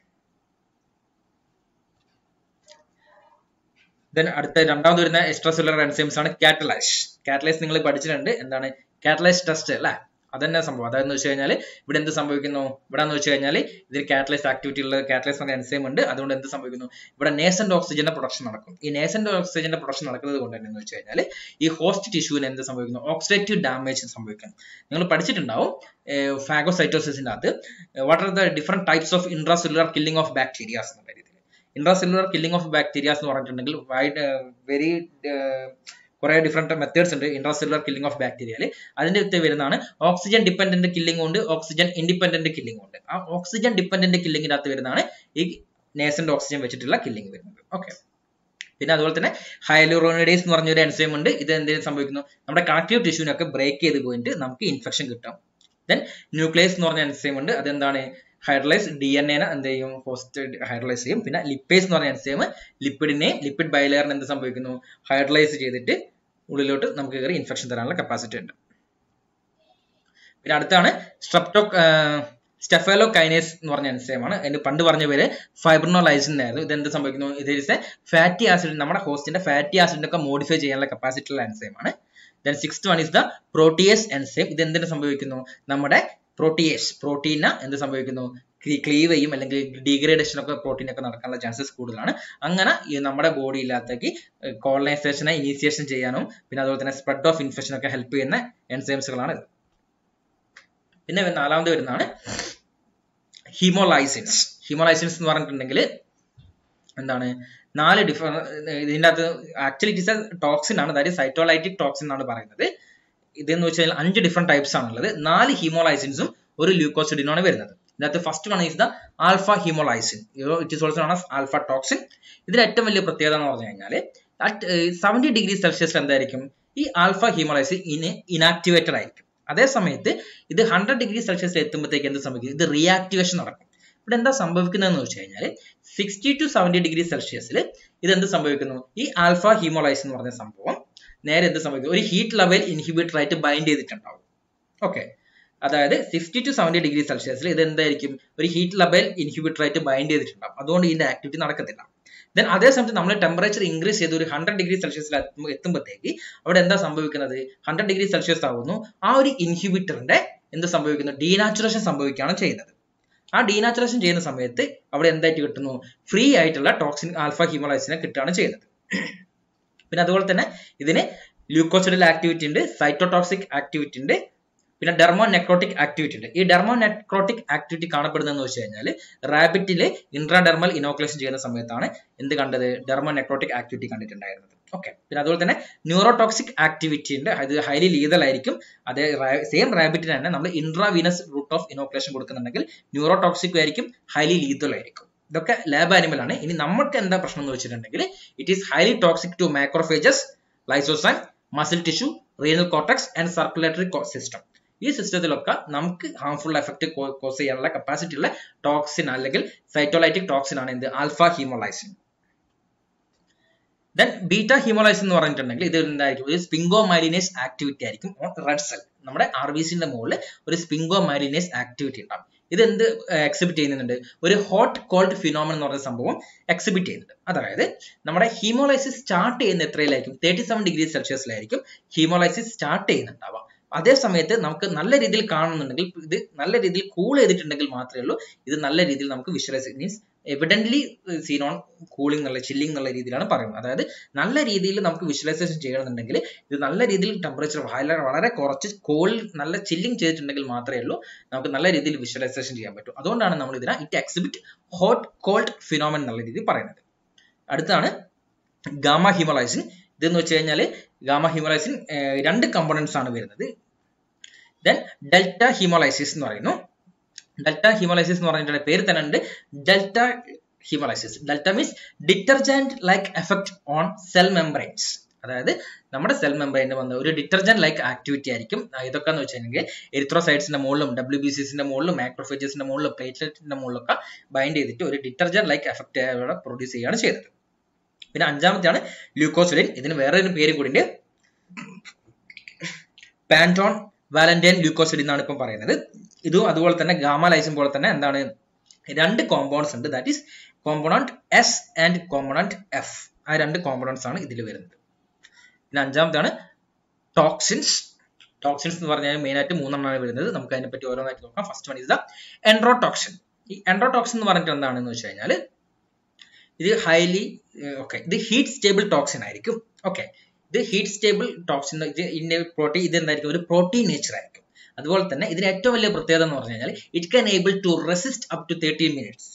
ദെൻ അടുത്ത രണ്ടാമത് വരുന്ന എക്സ്ട്രാ സെല്ലുലർ എൻസൈംസ് ആണ് കാറ്റലൈസ് കാറ്റലൈസ് നിങ്ങൾ പഠിച്ചിട്ടുണ്ട് എന്താണ് കാറ്റലൈസ് ടെസ്റ്റ് അല്ലേ അതന്നെ സംഭവം അതായത് വെച്ച് കഴിഞ്ഞാൽ ഇവിടെ എന്ത് സംഭവിക്കുന്നു ഇവിടെ എന്ന് വെച്ച് കഴിഞ്ഞാൽ ഇതിൽ കാറ്റലൈസ് ആക്ടിവിറ്റി ഉള്ള കാറ്റലൈസ് എന്ന എൻസൈം ഉണ്ട് അതുകൊണ്ട് എന്ത് സംഭവിക്കുന്നു ഇവിടെ നേസന്റ് ഓക്സിജന്റെ പ്രൊഡക്ഷൻ നടക്കും ഈ നേസന്റ് ഓക്സിജന്റെ പ്രൊഡക്ഷൻ നടക്കുന്നത് കൊണ്ട് തന്നെ എന്ന് വെച്ച് കഴിഞ്ഞാൽ ഈ ഹോസ്റ്റ് ടിഷ്യൂവിന് എന്ത് സംഭവിക്കുന്നു ഓക്സിഡേറ്റീവ് ഡാമേജ് സംഭവിക്കും നിങ്ങൾ പഠിച്ചിട്ടുണ്ടാവും ഫാഗോസൈറ്റോസിന്റെ അകത്ത് what are the different types of intracellular killing of bacterias എന്നുള്ള രീതിയിൽ ഇൻട്രാസെല്ലുലർ കില്ലിംഗ് ഓഫ് ബാക്ടീരിയാസ് എന്ന് പറഞ്ഞിട്ടുണ്ടെങ്കിൽ വൈഡ് വെരി കുറെ ഡിഫറെന്റ് മെത്തേഡ്സ് ഉണ്ട് ഇൻട്രാസെല്ലുലർ കില്ലിംഗ് ഓഫ് ബാക്ടീരിയയിൽ അതിന്റെ അടുത്ത് വരുന്നതാണ് ഓക്സിജൻ ഡിപ്പെൻഡന്റ് കില്ലിംഗ് ഉണ്ട് ഓക്സിജൻ ഇൻഡിപെൻഡന്റ് കില്ലിംഗ് ഉണ്ട് ആ ഓക്സിജൻ ഡിപ്പെൻഡന്റ് കില്ലിംഗിന്റെ അകത്ത് വരുന്നതാണ് ഈ നേസന്റ് ഓക്സിജൻ വെച്ചിട്ടുള്ള കില്ലിംഗ് വരുന്നത് ഓക്കെ പിന്നെ അതുപോലെ തന്നെ ഹൈലൂറോണിഡേസ് എന്ന് പറഞ്ഞൊരു എൻസൈം ഉണ്ട് ഇത് എന്തെങ്കിലും സംഭവിക്കുന്നു നമ്മുടെ കണക്റ്റീവ് ടിഷ്യൂനൊക്കെ ബ്രേക്ക് ചെയ്ത് പോയിട്ട് നമുക്ക് ഇൻഫെക്ഷൻ കിട്ടും ദെൻ ന്യൂക്ലിയസ് എന്ന് പറഞ്ഞ എൻസൈം ഉണ്ട് അതെന്താണ് ഹൈഡ്രലൈസ് ഡി എൻ എനെ എന്ത് ചെയ്യും ഹോസ്റ്റ് ഹൈഡ്രലൈസ് ചെയ്യും പിന്നെ ലിപ്പേസ് എന്ന് പറഞ്ഞ എൻസൈം ലിപ്പിഡിനെ ലിപ്പിഡ് ബൈലെയറിന് എന്ത് സംഭവിക്കുന്നു ഹൈഡ്രലൈസ് ചെയ്തിട്ട് ഉള്ളിലോട്ട് നമുക്ക് കയറി ഇൻഫെക്ഷൻ തരാനുള്ള കപ്പാസിറ്റി ഉണ്ട് പിന്നെ അടുത്താണ് സ്ട്രെപ്റ്റോ സ്റ്റെഫേലോ കൈനേസ് എന്ന് പറഞ്ഞ എൻസൈമാണ് അതിന് പണ്ട് പറഞ്ഞ പേര് ഫൈബ്രിനോലൈസിൻ ആയിരുന്നു ഇത് എന്ത് സംഭവിക്കുന്നു ഇത് ഇസ് എ ഫാറ്റി ആസിഡ് നമ്മുടെ ഹോസ്റ്റിന്റെ ഫാറ്റി ആസിഡിനൊക്കെ മോഡിഫൈ ചെയ്യാനുള്ള കപ്പാസിറ്റി ഉള്ള എൻസൈമാണ് then sixth one is the protease enzyme ഇത് എന്തിനു സംഭവിക്കുന്നു നമ്മുടെ പ്രോട്ടിയേസ് പ്രോട്ടീന എന്ത് സംഭവിക്കുന്നു ക്ലീവ് ചെയ്യും അല്ലെങ്കിൽ ഡീഗ്രേഡേഷൻ ഒക്കെ പ്രോട്ടീൻ ഒക്കെ നടക്കാനുള്ള ചാൻസസ് കൂടുതലാണ് അങ്ങനെ ഈ നമ്മുടെ ബോഡിയില്ലാത്തേക്ക് കോളനൈസേഷനെ ഇനീസിയേഷൻ ചെയ്യാനും പിന്നെ അതുപോലെ തന്നെ സ്പ്രെഡ് ഓഫ് ഇൻഫെക്ഷൻ ഒക്കെ ഹെൽപ്പ് ചെയ്യുന്ന എൻസൈംസുകളാണ് ഇത് പിന്നെ നാലാമത് വരുന്നതാണ് ഹീമോലൈസിൻസ് ഹീമോലൈസിൻസ് എന്ന് പറഞ്ഞിട്ടുണ്ടെങ്കിൽ എന്താണ് നാല് ഡിഫറ ഇതിൻ്റെ അകത്ത് actually it is a toxin ആണ് അതായത് സൈറ്റോലൈറ്റിക് ടോക്സിൻ എന്നാണ് പറയുന്നത് ഇതെന്ന് വെച്ചാൽ അഞ്ച് ഡിഫറെന്റ് ടൈപ്സ് ആണുള്ളത് നാല് ഹീമോലൈസിൻസും ഒരു ല്യൂക്കോസിഡിനാണ് വരുന്നത് ഇതിനകത്ത് first one is the alpha haemolysin it is also ആണ് ആൽഫ ടോക്സിൻ ഇതിന്റെ ഏറ്റവും വലിയ പ്രത്യേകത എന്ന് പറഞ്ഞു കഴിഞ്ഞാൽ അറ്റ് സെവൻറ്റി ഡിഗ്രി സെൽഷ്യസിൽ എന്തായിരിക്കും ഈ ആൽഫ ഹീമോലൈസിൻ ഇന് ഇനാക്ടിവേറ്റഡ് ആയിരിക്കും അതേ സമയത്ത് ഇത് ഹൺഡ്രഡ് ഡിഗ്രി സെൽഷ്യസിൽ എത്തുമ്പോഴത്തേക്ക് എന്ത് സംഭവിക്കും ഇത് റിയാക്ടിവേഷൻ നടക്കും ഇവിടെ എന്താ സംഭവിക്കുന്നതെന്ന് വെച്ച് കഴിഞ്ഞാൽ സിക്സ്റ്റി ടു സെവൻറ്റി ഡിഗ്രി സെൽഷ്യസിൽ ഇത് എന്ത് സംഭവിക്കുന്നു ഈ ആൽഫ ഹീമോലൈസിൻ എന്ന് പറഞ്ഞ സംഭവം നേരെ എന്ത് സംഭവിക്കും ഒരു ഹീറ്റ് ലെവൽ ഇൻഹിബിറ്റർ ആയിട്ട് ബൈൻഡ് ചെയ്തിട്ടുണ്ടാവും ഓക്കെ അതായത് സിക്സ്റ്റി ടു സെവൻറ്റി ഡിഗ്രി സെൽഷ്യസിൽ ഇത് എന്തായിരിക്കും ഒരു ഹീറ്റ് ലെവൽ ഇൻഹിബിറ്റർ ആയിട്ട് ബൈൻഡ് ചെയ്തിട്ടുണ്ടാവും അതുകൊണ്ട് ഇതിന്റെ ആക്ടിവിറ്റി നടക്കത്തില്ല ദെൻ അതേ സമയത്ത് നമ്മൾ ടെമ്പറേച്ചർ ഇൻക്രീസ് ചെയ്ത് ഒരു ഹൺഡ്രഡ് ഡിഗ്രി സെൽഷ്യസിൽ എത്തുമ്പോഴത്തേക്ക് അവിടെ എന്താ സംഭവിക്കുന്നത് ഹൺഡ്രഡ് ഡിഗ്രി സെൽഷ്യസ് ആവുന്നു ആ ഒരു ഇൻഹിബിറ്ററിന്റെ എന്ത് സംഭവിക്കുന്നു ഡീനാച്ചുറേഷൻ സംഭവിക്കുകയാണ് ചെയ്യുന്നത് ആ ഡീനാച്ചുറേഷൻ ചെയ്യുന്ന സമയത്ത് അവിടെ എന്തായിട്ട് കിട്ടുന്നു ഫ്രീ ആയിട്ടുള്ള ടോക്സിൻ ആൽഫ ഹീമോലൈസിനെ കിട്ടുകയാണ് ചെയ്യുന്നത് പിന്നെ അതുപോലെ തന്നെ ഇതിന് ല്യൂക്കോസിഡൽ ആക്ടിവിറ്റി ഉണ്ട് സൈറ്റോടോക്സിക് ആക്ടിവിറ്റി ഉണ്ട് പിന്നെ ഡെർമോ നെക്രോട്ടിക് ആക്ടിവിറ്റി ഉണ്ട് ഈ ഡെർമോ നെക്രോട്ടിക് ആക്ടിവിറ്റി കാണപ്പെടുന്നതെന്ന് വെച്ച് കഴിഞ്ഞാൽ റാബിറ്റിൽ ഇൻട്രാഡെർമൽ ഇനോക്കുലേഷൻ ചെയ്യുന്ന സമയത്താണ് എന്ത് കണ്ടത് ഡെർമോ നെക്രോട്ടിക് ആക്ടിവിറ്റി കണ്ടിട്ടുണ്ടായിരുന്നത് ഓക്കെ പിന്നെ അതുപോലെ തന്നെ ന്യൂറോടോക്സിക് ആക്ടിവിറ്റി ഉണ്ട് അത് ഹൈലി ലീതൽ ആയിരിക്കും അതേ സെയിം റാബിറ്റിന് തന്നെ നമ്മൾ ഇൻട്രാവീനസ് റൂട്ട് ഓഫ് ഇനോക്കുലേഷൻ കൊടുക്കുന്നുണ്ടെങ്കിൽ ന്യൂറോടോക്സിക് ആയിരിക്കും ഹൈലി ലീതൽ ആയിരിക്കും ഇതൊക്കെ ലാബ് ആനിമൽ ആണ് ഇനി നമുക്ക് എന്താ പ്രശ്നം എന്ന് വെച്ചിട്ടുണ്ടെങ്കിൽ it is highly toxic to macrophages lysozyme muscle tissue renal cortex and circulatory system ഈ സിസ്റ്റത്തിലൊക്കെ നമുക്ക് ഹാർംഫുൾ എഫക്ട് കോസ് ചെയ്യാനുള്ള കപ്പാസിറ്റി ഉള്ള ടോക്സിൻ അല്ലെങ്കിൽ സൈറ്റോലൈറ്റിക് ടോക്സിൻ ആണ് എന്ത് alpha haemolysin then beta haemolysin എന്ന് പറഞ്ഞിട്ടുണ്ടെങ്കിൽ ഇത് എന്തായിരിക്കും ഒരു സ്പിംഗോ മൈലിനേസ് ആക്ടിവിറ്റി ആയിരിക്കും ഓൺ റെഡ് സെൽ നമ്മുടെ ആർ ബി സിന്റെ മുകളിൽ ഒരു സ്പിംഗോ മൈലിനേസ് ആക്ടിവിറ്റി ഉണ്ടാവും ഇത് എന്ത് എക്സിബിറ്റ് ചെയ്യുന്നുണ്ട് ഒരു ഹോട്ട് കോൾഡ് ഫിനോമൻ എന്ന് പറയുന്ന സംഭവം എക്സിബിറ്റ് ചെയ്യുന്നുണ്ട് അതായത് നമ്മുടെ ഹീമോലൈസിസ് സ്റ്റാർട്ട് ചെയ്യുന്ന എത്രയിലായിരിക്കും തേർട്ടി സെവൻ ഡിഗ്രി സെൽഷ്യസിലായിരിക്കും ഹീമോലൈസിസ് സ്റ്റാർട്ട് ചെയ്യുന്നുണ്ടാവുക അതേ സമയത്ത് നമുക്ക് നല്ല രീതിയിൽ കാണുന്നുണ്ടെങ്കിൽ ഇത് നല്ല രീതിയിൽ കൂൾ ചെയ്തിട്ടുണ്ടെങ്കിൽ മാത്രമേ ഉള്ളൂ ഇത് നല്ല രീതിയിൽ നമുക്ക് visualise means evidently seen on cooling എന്നുള്ള ചില്ലിംഗ് എന്നുള്ള രീതിയിലാണ് പറയുന്നത് അതായത് നല്ല രീതിയിൽ നമുക്ക് വിഷ്വലൈസേഷൻ ചെയ്യണമെന്നുണ്ടെങ്കിൽ ഇത് നല്ല രീതിയിൽ ടെമ്പറേച്ചർ വളരെ വളരെ കുറച്ച് കോൾ നല്ല ചില്ലിംഗ് ചെയ്തിട്ടുണ്ടെങ്കിൽ മാത്രമേ ഉള്ളൂ നമുക്ക് നല്ല രീതിയിൽ വിഷ്വലൈസേഷൻ ചെയ്യാൻ പറ്റൂ അതുകൊണ്ടാണ് നമ്മൾ ഇതിനെ it exhibit hot cold phenomenon എന്നുള്ള രീതിയിൽ പറയുന്നത് അടുത്താണ് ഗാമ ഹിമോലൈസിൻ ഇതെന്ന് വെച്ച് കഴിഞ്ഞാൽ ഗാമ ഹിമോലൈസിൻ രണ്ട് കമ്പോണൻസ് ആണ് വരുന്നത് ദെൻ ഡെൽറ്റ ഹിമോലൈസിസ് എന്ന് പറയുന്നു ഡെൽറ്റ ഹിമോലൈസിസ് എന്ന് പറഞ്ഞിട്ടുള്ള പേര് തന്നെ ഉണ്ട് delta haemolysis delta means detergent like effect on cell membranes അതായത് നമ്മുടെ സെൽ മെമ്പറിന് വന്ന ഒരു ഡിറ്റർജന്റ് ലൈക്ക് ആക്ടിവിറ്റി ആയിരിക്കും ആ, ഇതൊക്കെ എന്ന് വെച്ചിട്ടുണ്ടെങ്കിൽ എരിത്രോസൈഡ്സിന്റെ മുകളിലും ഡബ്ല്യു ബി സിസിന്റെ മുകളിലും മാക്രോഫേജസിന്റെ മുകളിലും പ്ലേറ്റ്ലെറ്റിന്റെ മുകളിലൊക്കെ ബൈൻഡ് ചെയ്തിട്ട് ഒരു ഡിറ്റർജന്റ് ലൈക്ക് എഫക്റ്റ് അവിടെ പ്രൊഡ്യൂസ് ചെയ്യുകയാണ് ചെയ്തത് പിന്നെ അഞ്ചാമത്തെയാണ് ല്യൂക്കോസുലിൻ ഇതിന് വേറെ ഒരു പേര് കൂടി ഉണ്ട് പാൻറ്റോൺ വാലന്റൈൻ ല്യൂക്കോസിഡ് എന്നാണ് ഇപ്പം പറയുന്നത് ഇതും അതുപോലെ തന്നെ ഗാമ ലൈസിൻ പോലെ തന്നെ എന്താണ് രണ്ട് കോമ്പൗണ്ട്സ് ഉണ്ട് that is component S and component F ആ രണ്ട് കോമ്പണന്റ്സ് ആണ് ഇതിൽ വരുന്നത് പിന്നെ അഞ്ചാമത്താണ് ടോക്സിൻസ് ടോക്സിൻസ് എന്ന് പറഞ്ഞാൽ മെയിൻ ആയിട്ട് മൂന്നെണ്ണമാണ് വരുന്നത് നമുക്ക് അതിനെപ്പറ്റി ഓരോന്നായിട്ട് നോക്കാം first one is the enterotoxin ഈ എൻഡ്രോടോക്സിൻ എന്ന് പറഞ്ഞിട്ട് എന്താണെന്ന് വെച്ച് കഴിഞ്ഞാൽ ഇത് ഹൈലി ഓക്കെ ഇത് ഹീറ്റ് സ്റ്റേബിൾ ടോക്സിൻ ആയിരിക്കും ഓക്കെ ഇത് ഹീറ്റ് സ്റ്റേബിൾ ടോക്സിൻ ഇത് ഇതിന്റെ പ്രോട്ടീൻ ഇത് എന്തായിരിക്കും ഒരു പ്രോട്ടീൻ നേച്ചർ ആയിരിക്കും അതുപോലെ തന്നെ ഇതിന് ഏറ്റവും വലിയ പ്രത്യേകത എന്ന് പറഞ്ഞു കഴിഞ്ഞാൽ it can able to resist up to thirty minutes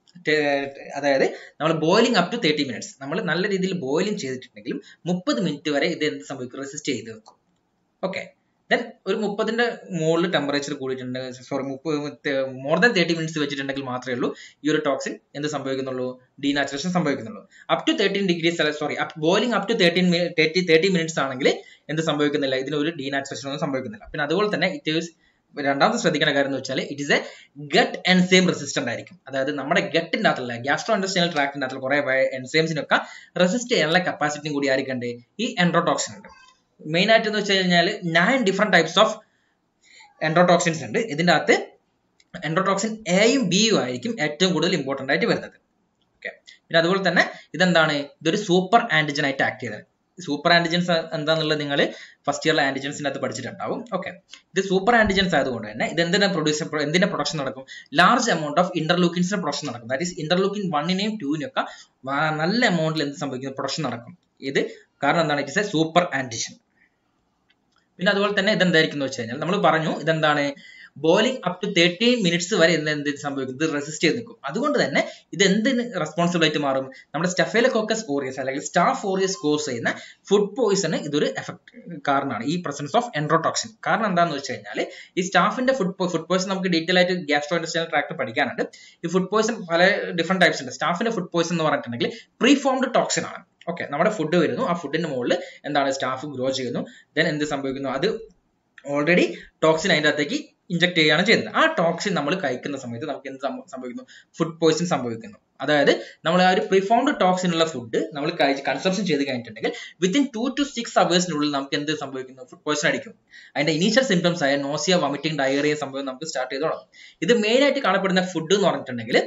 അതായത് നമ്മൾ boiling up to thirty minutes നമ്മൾ നല്ല രീതിയിൽ ബോയിലിംഗ് ചെയ്തിട്ടുണ്ടെങ്കിലും മുപ്പത് മിനിറ്റ് വരെ ഇത് എന്ത് സംഭവിക്കും റെസിസ്റ്റ് ചെയ്ത് വെക്കും ഓക്കെ ദെൻ ഒരു മുപ്പതിന്റെ മുകളിൽ ടെമ്പറേച്ചർ കൂടിയിട്ടുണ്ടെങ്കിൽ സോറി മുപ്പത് മോർ ദാൻ തേർട്ടി മിനിറ്റ്സ് വെച്ചിട്ടുണ്ടെങ്കിൽ മാത്രമേ ഉള്ളൂ ഈ ഒരു ടോക്സിൻ എന്ത് സംഭവിക്കുന്നുള്ളൂ ഡീനാച്ചുറേഷൻ സംഭവിക്കുന്നുള്ളൂ up to thirteen degree sorry boiling up to thirteen thirty thirty minutes ആണെങ്കിൽ എന്ത് സംഭവിക്കുന്നില്ല ഇതിന് ഒരു ഡീനാച്ചുറേഷൻ ഒന്നും സംഭവിക്കുന്നില്ല പിന്നെ അതുപോലെ തന്നെ ഇറ്റ് ഈസ് രണ്ടാമത്തെ ശ്രദ്ധിക്കേണ്ട കാര്യം എന്ന് വെച്ചാൽ it is a gut enzyme resistant ആയിരിക്കും അതായത് നമ്മുടെ ഗട്ടിന്റെ അകത്തുള്ള ഗ്യാസ്ട്രോ ഇൻഡസ്ട്രിയൽ ട്രാക്ടിന്റെ അകത്തുള്ള കുറെ എൻസൈംസിനൊക്കെ റെസിസ്റ്റ് ചെയ്യാനുള്ള കപ്പാസിറ്റിയും കൂടി ആയിരിക്കണ്ടേ ഈ എൻഡ്രോടോക്സിൻ ഉണ്ട് മെയിൻ ആയിട്ട് എന്ന് വെച്ച് കഴിഞ്ഞാൽ nine different types of enterotoxins ഉണ്ട് ഇതിന്റെ അകത്ത് എൻഡ്രോടോക്സിൻ എയും ബിയും ആയിരിക്കും ഏറ്റവും കൂടുതൽ ഇമ്പോർട്ടന്റ് ആയിട്ട് വരുന്നത് ഓക്കെ പിന്നെ അതുപോലെ തന്നെ ഇതെന്താണ് ഇതൊരു സൂപ്പർ ആന്റിജൻ ആയിട്ട് ആക്ട് ചെയ്തത് സൂപ്പർ ആന്റിജൻസ് എന്താന്നുള്ളത് നിങ്ങൾ ഫസ്റ്റ് ഇയറിലെ ആന്റിജൻസിന്റെ അകത്ത് പഠിച്ചിട്ടുണ്ടാവും ഓക്കെ ഇത് സൂപ്പർ ആന്റിജൻസ് ആയതുകൊണ്ട് തന്നെ ഇത് എന്തിനാ പ്രൊഡ്യൂസ് എന്തിന്റെ പ്രൊഡക്ഷൻ നടക്കും ലാർജ് എമൗണ്ട് ഓഫ് ഇന്റർലൂക്കിൻസിന്റെ പ്രൊഡക്ഷൻ നടക്കും ദാറ്റ് ഈസ് ഇന്റർലൂക്കിൻ വണ്ണിനെയും ടൂവിനെയും ഒക്കെ നല്ല എമൗണ്ടിൽ എന്ത് സംഭവിക്കും പ്രൊഡക്ഷൻ നടക്കും ഇത് കാരണം എന്താണ് it is a super antigen പിന്നെ അതുപോലെ തന്നെ ഇതെന്തായിരിക്കും എന്ന് വെച്ച് കഴിഞ്ഞാൽ നമ്മൾ പറഞ്ഞു ഇതെന്താണ് boiling up to thirty minutes വരെ എന്ത് എന്ത് സംഭവിക്കും ഇത് റെസിസ്റ്റ് ചെയ്ത് നിൽക്കും അതുകൊണ്ട് തന്നെ ഇത് എന്തിന് റെസ്പോൺസിബിൾ ആയിട്ട് മാറും നമ്മുടെ സ്റ്റെഫേലക്കോക്കസ് ഓറിയസ് അല്ലെങ്കിൽ സ്റ്റാഫ് ഓറിയസ് കോസ് ചെയ്യുന്ന ഫുഡ് പോയിസണ് ഇതൊരു എഫക്ട് കാരണമാണ് ഈ പ്രസൻസ് ഓഫ് എൻഡ്രോടോക്സിൻ കാരണം എന്താണെന്ന് വെച്ച് കഴിഞ്ഞാൽ ഈ സ്റ്റാഫിന്റെ ഫുഡ് ഫുഡ് പോയിസൺ നമുക്ക് ഡീറ്റെയിൽ ആയിട്ട് ഗ്യാസ്ട്രോ ഇൻഡസ്ട്രിയൽ ട്രാക്ട് പഠിക്കാനുണ്ട് ഈ ഫുഡ് പോയിസൺ പല ഡിഫറെന്റ് ടൈപ്സ് ഉണ്ട് സ്റ്റാഫിന്റെ ഫുഡ് പോയിസൺ എന്ന് പറഞ്ഞിട്ടുണ്ടെങ്കിൽ പ്രീ ഫോംഡ് ടോക്സിൻ ആണ് ഓക്കെ നമ്മുടെ ഫുഡ് വരുന്നു ആ ഫുഡിന്റെ മുകളിൽ എന്താണ് സ്റ്റാഫ് ഗ്രോ ചെയ്യുന്നു ദെൻ എന്ത് സംഭവിക്കുന്നു അത് ഓൾറെഡി ടോക്സിൻ അതിൻ്റെ അകത്തേക്ക് ഇഞ്ചക്ട് ചെയ്യുകയാണ് ചെയ്യുന്നത് ആ ടോക്സിൻ നമ്മൾ കഴിക്കുന്ന സമയത്ത് നമുക്ക് എന്ത് സംഭവിക്കുന്നു ഫുഡ് പോയിസൺ സംഭവിക്കുന്നു അതായത് നമ്മൾ ആ ഒരു പ്രിഫോംഡ് ടോക്സിൻ ഉള്ള ഫുഡ് നമ്മൾ കഴിച്ച് കൺസംഷൻ ചെയ്ത് കഴിഞ്ഞിട്ടുണ്ടെങ്കിൽ വിത്തിൻ ടു ടു സിക്സ് അവേഴ്സിനുള്ളിൽ നമുക്ക് എന്ത് സംഭവിക്കുന്നു ഫുഡ് പോയിസൺ അടിക്കും അതിന്റെ ഇനീഷ്യൽ സിംറ്റംസ് ആയ നോസിയ വമിറ്റിംഗ് ഡയറിയ സംഭവം നമുക്ക് സ്റ്റാർട്ട് ചെയ്ത് തുടങ്ങും ഇത് മെയിൻ ആയിട്ട് കാണപ്പെടുന്ന ഫുഡ് എന്ന് പറഞ്ഞിട്ടുണ്ടെങ്കിൽ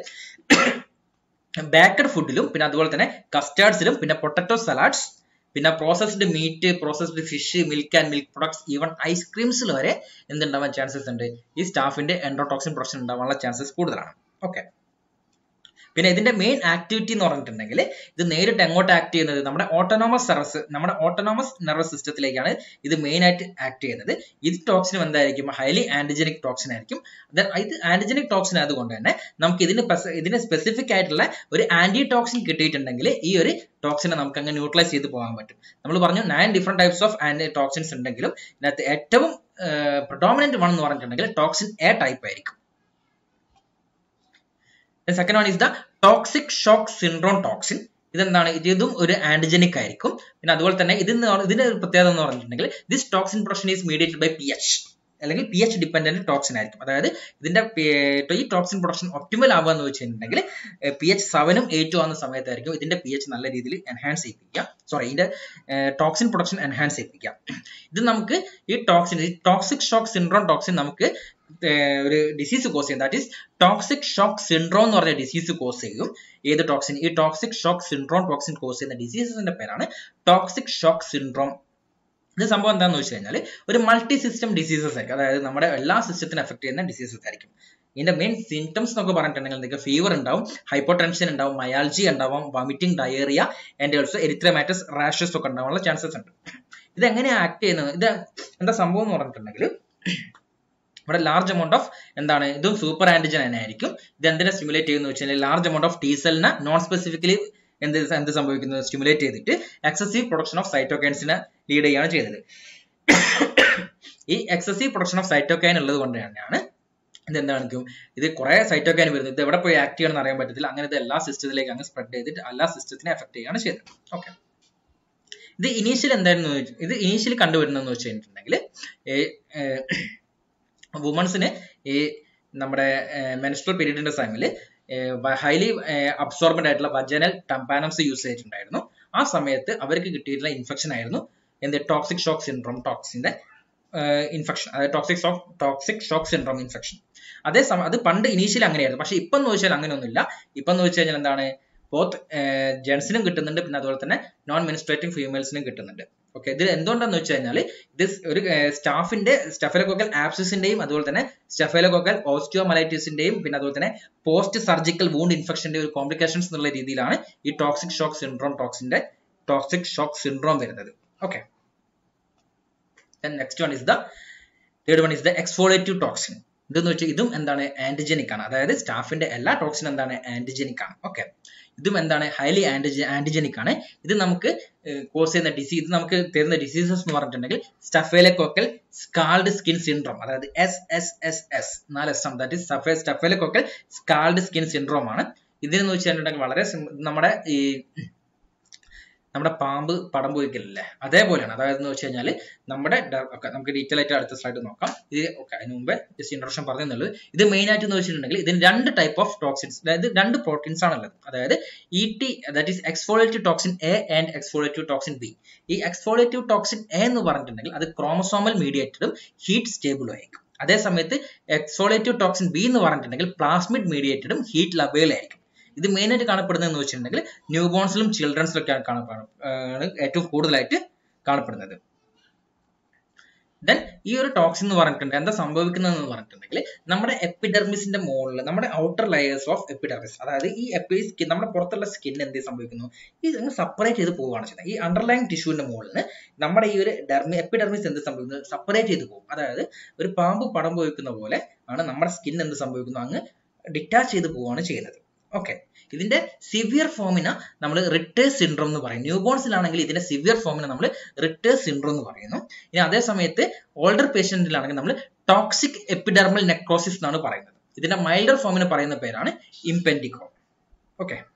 ബേക്കഡ് ഫുഡിലും പിന്നെ അതുപോലെ തന്നെ കസ്റ്റാർഡ്സിലും പിന്നെ പൊട്ടറ്റോ സലാഡ്സ് പിന്നെ processed meat processed fish milk and milk products even ഐസ്ക്രീംസിൽ വരെ എന്തുണ്ടാവാൻ ചാൻസസ് ഉണ്ട് ഈ സ്റ്റാഫിന്റെ എൻഡോടോക്സിൻ പ്രൊഡക്ഷൻ ഉണ്ടാവാനുള്ള ചാൻസസ് കൂടുതലാണ് ഓക്കെ പിന്നെ ഇതിന്റെ മെയിൻ ആക്ടിവിറ്റി എന്ന് പറഞ്ഞിട്ടുണ്ടെങ്കിൽ ഇത് നേരിട്ട് എങ്ങോട്ട് ആക്ട് ചെയ്യുന്നത് നമ്മുടെ ഓട്ടോണോമസ് നെർവസ് നമ്മുടെ ഓട്ടോണോമസ് നെർവസ് സിസ്റ്റത്തിലേക്കാണ് ഇത് മെയിൻ ആയിട്ട് ആക്ട് ചെയ്യുന്നത് ഇത് ടോക്സിനും എന്തായിരിക്കും ഹൈലി ആന്റിജനിക് ടോക്സിൻ ആയിരിക്കും ഇത് ആന്റിജനിക് ടോക്സിൻ ആയതുകൊണ്ട് തന്നെ നമുക്ക് ഇതിന് ഇതിന് സ്പെസിഫിക് ആയിട്ടുള്ള ഒരു ആന്റി ടോക്സിൻ കിട്ടിയിട്ടുണ്ടെങ്കിൽ ഈ ഒരു ടോക്സിനെ നമുക്ക് അങ്ങ് ന്യൂട്രലൈസ് ചെയ്ത് പോകാൻ പറ്റും നമ്മൾ പറഞ്ഞു nine different types of anti toxins ഉണ്ടെങ്കിലും ഇതിനകത്ത് ഏറ്റവും പ്രൊഡോമിനന്റ് വൺ എന്ന് പറഞ്ഞിട്ടുണ്ടെങ്കിൽ ടോക്സിൻ എ ടൈപ്പ് ആയിരിക്കും second one is the toxic shock syndrome toxin ഇതെന്താണ് ഇതും ഒരു ആന്റിജനിക് ആയിരിക്കും പിന്നെ അതുപോലെ തന്നെ ഇതിന് ഇതിന്റെ ഒരു പ്രത്യേകത എന്ന് പറഞ്ഞിട്ടുണ്ടെങ്കിൽ this toxin production is mediated by P H അല്ലെങ്കിൽ പി എച്ച് ഡിപ്പെൻഡന്റ് ടോക്സിൻ ആയിരിക്കും അതായത് ഇതിന്റെ ഈ ടോക്സിൻ പ്രൊഡക്ഷൻ ഒപ്റ്റിമൽ ആവുക എന്ന് വെച്ചിട്ടുണ്ടെങ്കിൽ പി എച്ച് സെവനും എയ്റ്റും ആവുന്ന സമയത്തായിരിക്കും ഇതിന്റെ പി എച്ച് നല്ല രീതിയിൽ എൻഹാൻസ് ചെയ്യിപ്പിക്കുക സോറി ഇതിന്റെ ടോക്സിൻ പ്രൊഡക്ഷൻ എൻഹാൻസ് ചെയ്യിപ്പിക്കുക ഇത് നമുക്ക് ഈ toxin toxic shock syndrome toxin നമുക്ക് ഒരു ഡിസീസ് കോസ് ചെയ്യും that is toxic shock syndrome എന്ന് പറഞ്ഞ ഡിസീസ് കോസ് ചെയ്യും ഏത് ടോക്സിൻ ഈ toxic shock syndrome toxin cause ചെയ്യുന്ന ഡിസീസസിന്റെ പേരാണ് ടോക്സിക് ഷോക്ക് സിൻഡ്രോം ഇത് സംഭവം എന്താണെന്ന് വെച്ച് കഴിഞ്ഞാൽ ഒരു മൾട്ടി സിസ്റ്റം ഡിസീസസ് ആയിരിക്കും അതായത് നമ്മുടെ എല്ലാ സിസ്റ്റത്തിനും എഫക്ട് ചെയ്യുന്ന ഡിസീസസ് ആയിരിക്കും ഇതിന്റെ മെയിൻ സിംറ്റംസ് എന്നൊക്കെ പറഞ്ഞിട്ടുണ്ടെങ്കിൽ നിങ്ങൾക്ക് ഫീവർ ഉണ്ടാവും ഹൈപ്പോ ടെൻഷൻ ഉണ്ടാവും മയാൾജി ഉണ്ടാവും vomiting diarrhoea and also erythematous rashes ഒക്കെ ഉണ്ടാവാനുള്ള ചാൻസസ് ഉണ്ട് ഇത് എങ്ങനെയാണ് ആക്ട് ചെയ്യുന്നത് ഇത് എന്താ സംഭവം എന്ന് പറഞ്ഞിട്ടുണ്ടെങ്കിൽ ഇവിടെ ലാർജ് എമൗണ്ട് ഓഫ് എന്താണ് ഇതും സൂപ്പർ ആന്റിജൻ തന്നെ ആയിരിക്കും ഇത് എന്തിനെ സ്റ്റിമുലേറ്റ് ചെയ്യുന്നു വെച്ചാൽ ലാർജ് എമൗണ്ട് ഓഫ് ടി സെല്ലിനെ നോൺ സ്പെസിഫിക്കലി എന്ത് എന്ത് സംഭവിക്കുന്നത് സ്റ്റിമുലേറ്റ് ചെയ്തിട്ട് എക്സസീവ് പ്രൊഡക്ഷൻ ഓഫ് സൈറ്റോകൈൻസിനെ ലീഡ് ചെയ്യുകയാണ് ചെയ്തത് ഈ എക്സസീവ് പ്രൊഡക്ഷൻ ഓഫ് സൈറ്റോകൈൻ ഉള്ളത് കൊണ്ട് തന്നെയാണ് ഇത് എന്താണെങ്കിലും ഇത് കുറെ സൈറ്റോകൈൻ വരുന്നത് ഇത് എവിടെ പോയി ആക്ട് ചെയ്യണമെന്ന് അറിയാൻ പറ്റത്തില്ല അങ്ങനെ ഇത് എല്ലാ സിസ്റ്റത്തിലേക്ക് അങ്ങ് സ്പ്രെഡ് ചെയ്തിട്ട് എല്ലാ സിസ്റ്റത്തിനെ എഫക്ട് ചെയ്യുകയാണ് ചെയ്തത് ഓക്കെ ഇത് ഇനീഷ്യലി എന്തായിരുന്നു ഇത് ഇനീഷ്യലി കണ്ടുവരുന്നതെന്ന് വെച്ച് കഴിഞ്ഞിട്ടുണ്ടെങ്കിൽ വുമൺസിന് ഈ നമ്മുടെ മെൻസ്ട്രൽ പീരീഡിന്റെ ടൈമിൽ ഹൈലി അബ്സോർബൻ്റ് ആയിട്ടുള്ള വജനൽ ടംപാനംസ് യൂസ് ചെയ്തിട്ടുണ്ടായിരുന്നു ആ സമയത്ത് അവർക്ക് കിട്ടിയിട്ടുള്ള ഇൻഫെക്ഷൻ ആയിരുന്നു എന്ത് ടോക്സിക് ഷോക്ക് സിൻഡ്രോം ടോക്സിന്റെ ഇൻഫെക്ഷൻ അതായത് toxic shock toxic shock syndrome infection അതേ സമയം അത് പണ്ട് ഇനീഷ്യലി അങ്ങനെയായിരുന്നു പക്ഷെ ഇപ്പം എന്ന് വെച്ചാൽ അങ്ങനെയൊന്നുമില്ല ഇപ്പം എന്ന് വെച്ച് കഴിഞ്ഞാൽ എന്താണ് ബോത്ത് ജെൻസിനും കിട്ടുന്നുണ്ട് പിന്നെ അതുപോലെ തന്നെ നോൺ മെനിസ്ട്രേറ്റിംഗ് ഫീമെയിൽസിനും കിട്ടുന്നുണ്ട് ഓക്കെ ഇത് എന്തുകൊണ്ടാന്ന് വെച്ച് കഴിഞ്ഞാൽ ഇത് ഒരു സ്റ്റാഫിന്റെ സ്റ്റെഫലോകോക്കൽ ആപ്സിസിന്റെയും അതുപോലെ തന്നെ സ്റ്റെഫലോകോക്കൽ ഓസ്റ്റിയോമലൈറ്റിസിന്റെയും പിന്നെ അതുപോലെ തന്നെ പോസ്റ്റ് സർജിക്കൽ വൂണ്ട് ഇൻഫെക്ഷന്റെ ഒരു കോംപ്ലിക്കേഷൻസ് എന്നുള്ള രീതിയിലാണ് ഈ ടോക്സിക് ഷോക്ക് സിൻഡ്രോം ടോക്സിന്റെ ടോക്സിക് ഷോക്ക് സിൻഡ്രോം വരുന്നത് okay next one is the third one is the exfoliative toxin ഇതെന്ന് വെച്ചാൽ ഇതും എന്താണ് ആന്റിജനിക് ആണ് അതായത് സ്റ്റാഫിന്റെ എല്ലാ ടോക്സിനും എന്താണ് ആന്റിജനിക് ആണ് ഓക്കെ ഇതും എന്താണ് ഹൈലി ആന്റിജ ആന്റിജനിക് ആണ് ഇത് നമുക്ക് കോസ് ചെയ്യുന്ന ഡിസീസ് ഇത് നമുക്ക് തരുന്ന ഡിസീസസ് എന്ന് പറഞ്ഞിട്ടുണ്ടെങ്കിൽ സ്റ്റഫേലക്കോക്കൽ സ്കാൾഡ് സ്കിൻ സിൻഡ്രോം അതായത് എസ് എസ് എസ് എസ് നാല് എസ് ആണ് that is staph staphylococcal scald skin syndrome ആണ് ഇതിനെന്ന് വെച്ചിട്ടുണ്ടെങ്കിൽ വളരെ നമ്മുടെ ഈ നമ്മുടെ പാമ്പ് പടം പോയിക്കലില്ലേ അതേപോലെയാണ് അതായത് എന്ന് വെച്ച് കഴിഞ്ഞാൽ നമ്മുടെ ഓക്കെ നമുക്ക് ഡീറ്റെയിൽ ആയിട്ട് അടുത്ത സ്ലൈഡ് നോക്കാം ഇത് ഓക്കെ അതിന് മുമ്പേ ജസ്റ്റ് ഇൻട്രൊഡക്ഷൻ പറഞ്ഞെന്നുള്ളത് ഇത് മെയിൻ ആയിട്ട് എന്ന് വെച്ചിട്ടുണ്ടെങ്കിൽ ഇതിന് രണ്ട് ടൈപ്പ് ഓഫ് ടോക്സിൻസ് അതായത് രണ്ട് പ്രോട്ടീൻസ് ആണുള്ളത് അതായത് E T that is exfoliative toxin A and exfoliative toxin B ഈ എക്സ്ഫോളേറ്റീവ് ടോക്സിൻ എ എന്ന് പറഞ്ഞിട്ടുണ്ടെങ്കിൽ അത് ക്രോമസോമൽ മീഡിയേറ്റഡും ഹീറ്റ് സ്റ്റേബിളും ആയിരിക്കും അതേ സമയത്ത് എക്സോളേറ്റീവ് ടോക്സിൻ ബി എന്ന് പറഞ്ഞിട്ടുണ്ടെങ്കിൽ പ്ലാസ്മിഡ് മീഡിയേറ്റഡും ഹീറ്റ് ലബേലായിരിക്കും ഇത് മെയിൻ ആയിട്ട് കാണപ്പെടുന്നതെന്ന് വെച്ചിട്ടുണ്ടെങ്കിൽ ന്യൂ ബോൺസിലും ചിൽഡ്രൻസിലൊക്കെയാണ് കാണപ്പെടുന്നത് ഏറ്റവും കൂടുതലായിട്ട് കാണപ്പെടുന്നത് ദെൻ ഈ ഒരു ടോക്സിൻ എന്ന് പറഞ്ഞിട്ടുണ്ട് എന്താ സംഭവിക്കുന്നതെന്ന് പറഞ്ഞിട്ടുണ്ടെങ്കിൽ നമ്മുടെ എപ്പിഡെർമിസിന്റെ മുകളിൽ നമ്മുടെ ഔട്ടർ ലെയേഴ്സ് ഓഫ് എപ്പിഡെർമിസ് അതായത് ഈ എപ്പി സ്കിൻ നമ്മുടെ പുറത്തുള്ള സ്കിൻ എന്ത് സംഭവിക്കുന്നു ഇത് അങ്ങ് സെപ്പറേറ്റ് ചെയ്ത് പോവുകയാണ് ചെയ്യുന്നത് ഈ അണ്ടർലൈൻ ടിഷ്യൂവിന്റെ മുകളിൽ നമ്മുടെ ഈ ഒരു ഡെർമി എപ്പിഡെർമിസ് എന്ത് സംഭവിക്കുന്നത് സെപ്പറേറ്റ് ചെയ്ത് പോകും അതായത് ഒരു പാമ്പ് പടം പോയിക്കുന്ന പോലെ ആണ് നമ്മുടെ സ്കിൻ എന്ത് സംഭവിക്കുന്നു അങ്ങ് ഡിറ്റാച്ച് ചെയ്ത് പോവുകയാണ് ചെയ്യുന്നത് ഓക്കെ ഇതിന്റെ സിവിയർ ഫോമിന് നമ്മൾ റിട്ടേഴ്സ് സിൻഡ്രോം എന്ന് പറയും ന്യൂ ബോൺസിലാണെങ്കിൽ ഇതിന്റെ സിവിയർ ഫോമിനെ നമ്മൾ റിട്ടേഴ്സ് സിൻഡ്രോം എന്ന് പറയുന്നു ഇനി അതേ സമയത്ത് ഓൾഡർ പേഷ്യന്റിലാണെങ്കിൽ നമ്മൾ ടോക്സിക് എപ്പിഡെർമൽ നെക്രോസിസ് എന്നാണ് പറയുന്നത് ഇതിന്റെ മൈൽഡർ ഫോമിന് പറയുന്ന പേരാണ് ഇംപെൻഡിക്കോ ഓക്കെ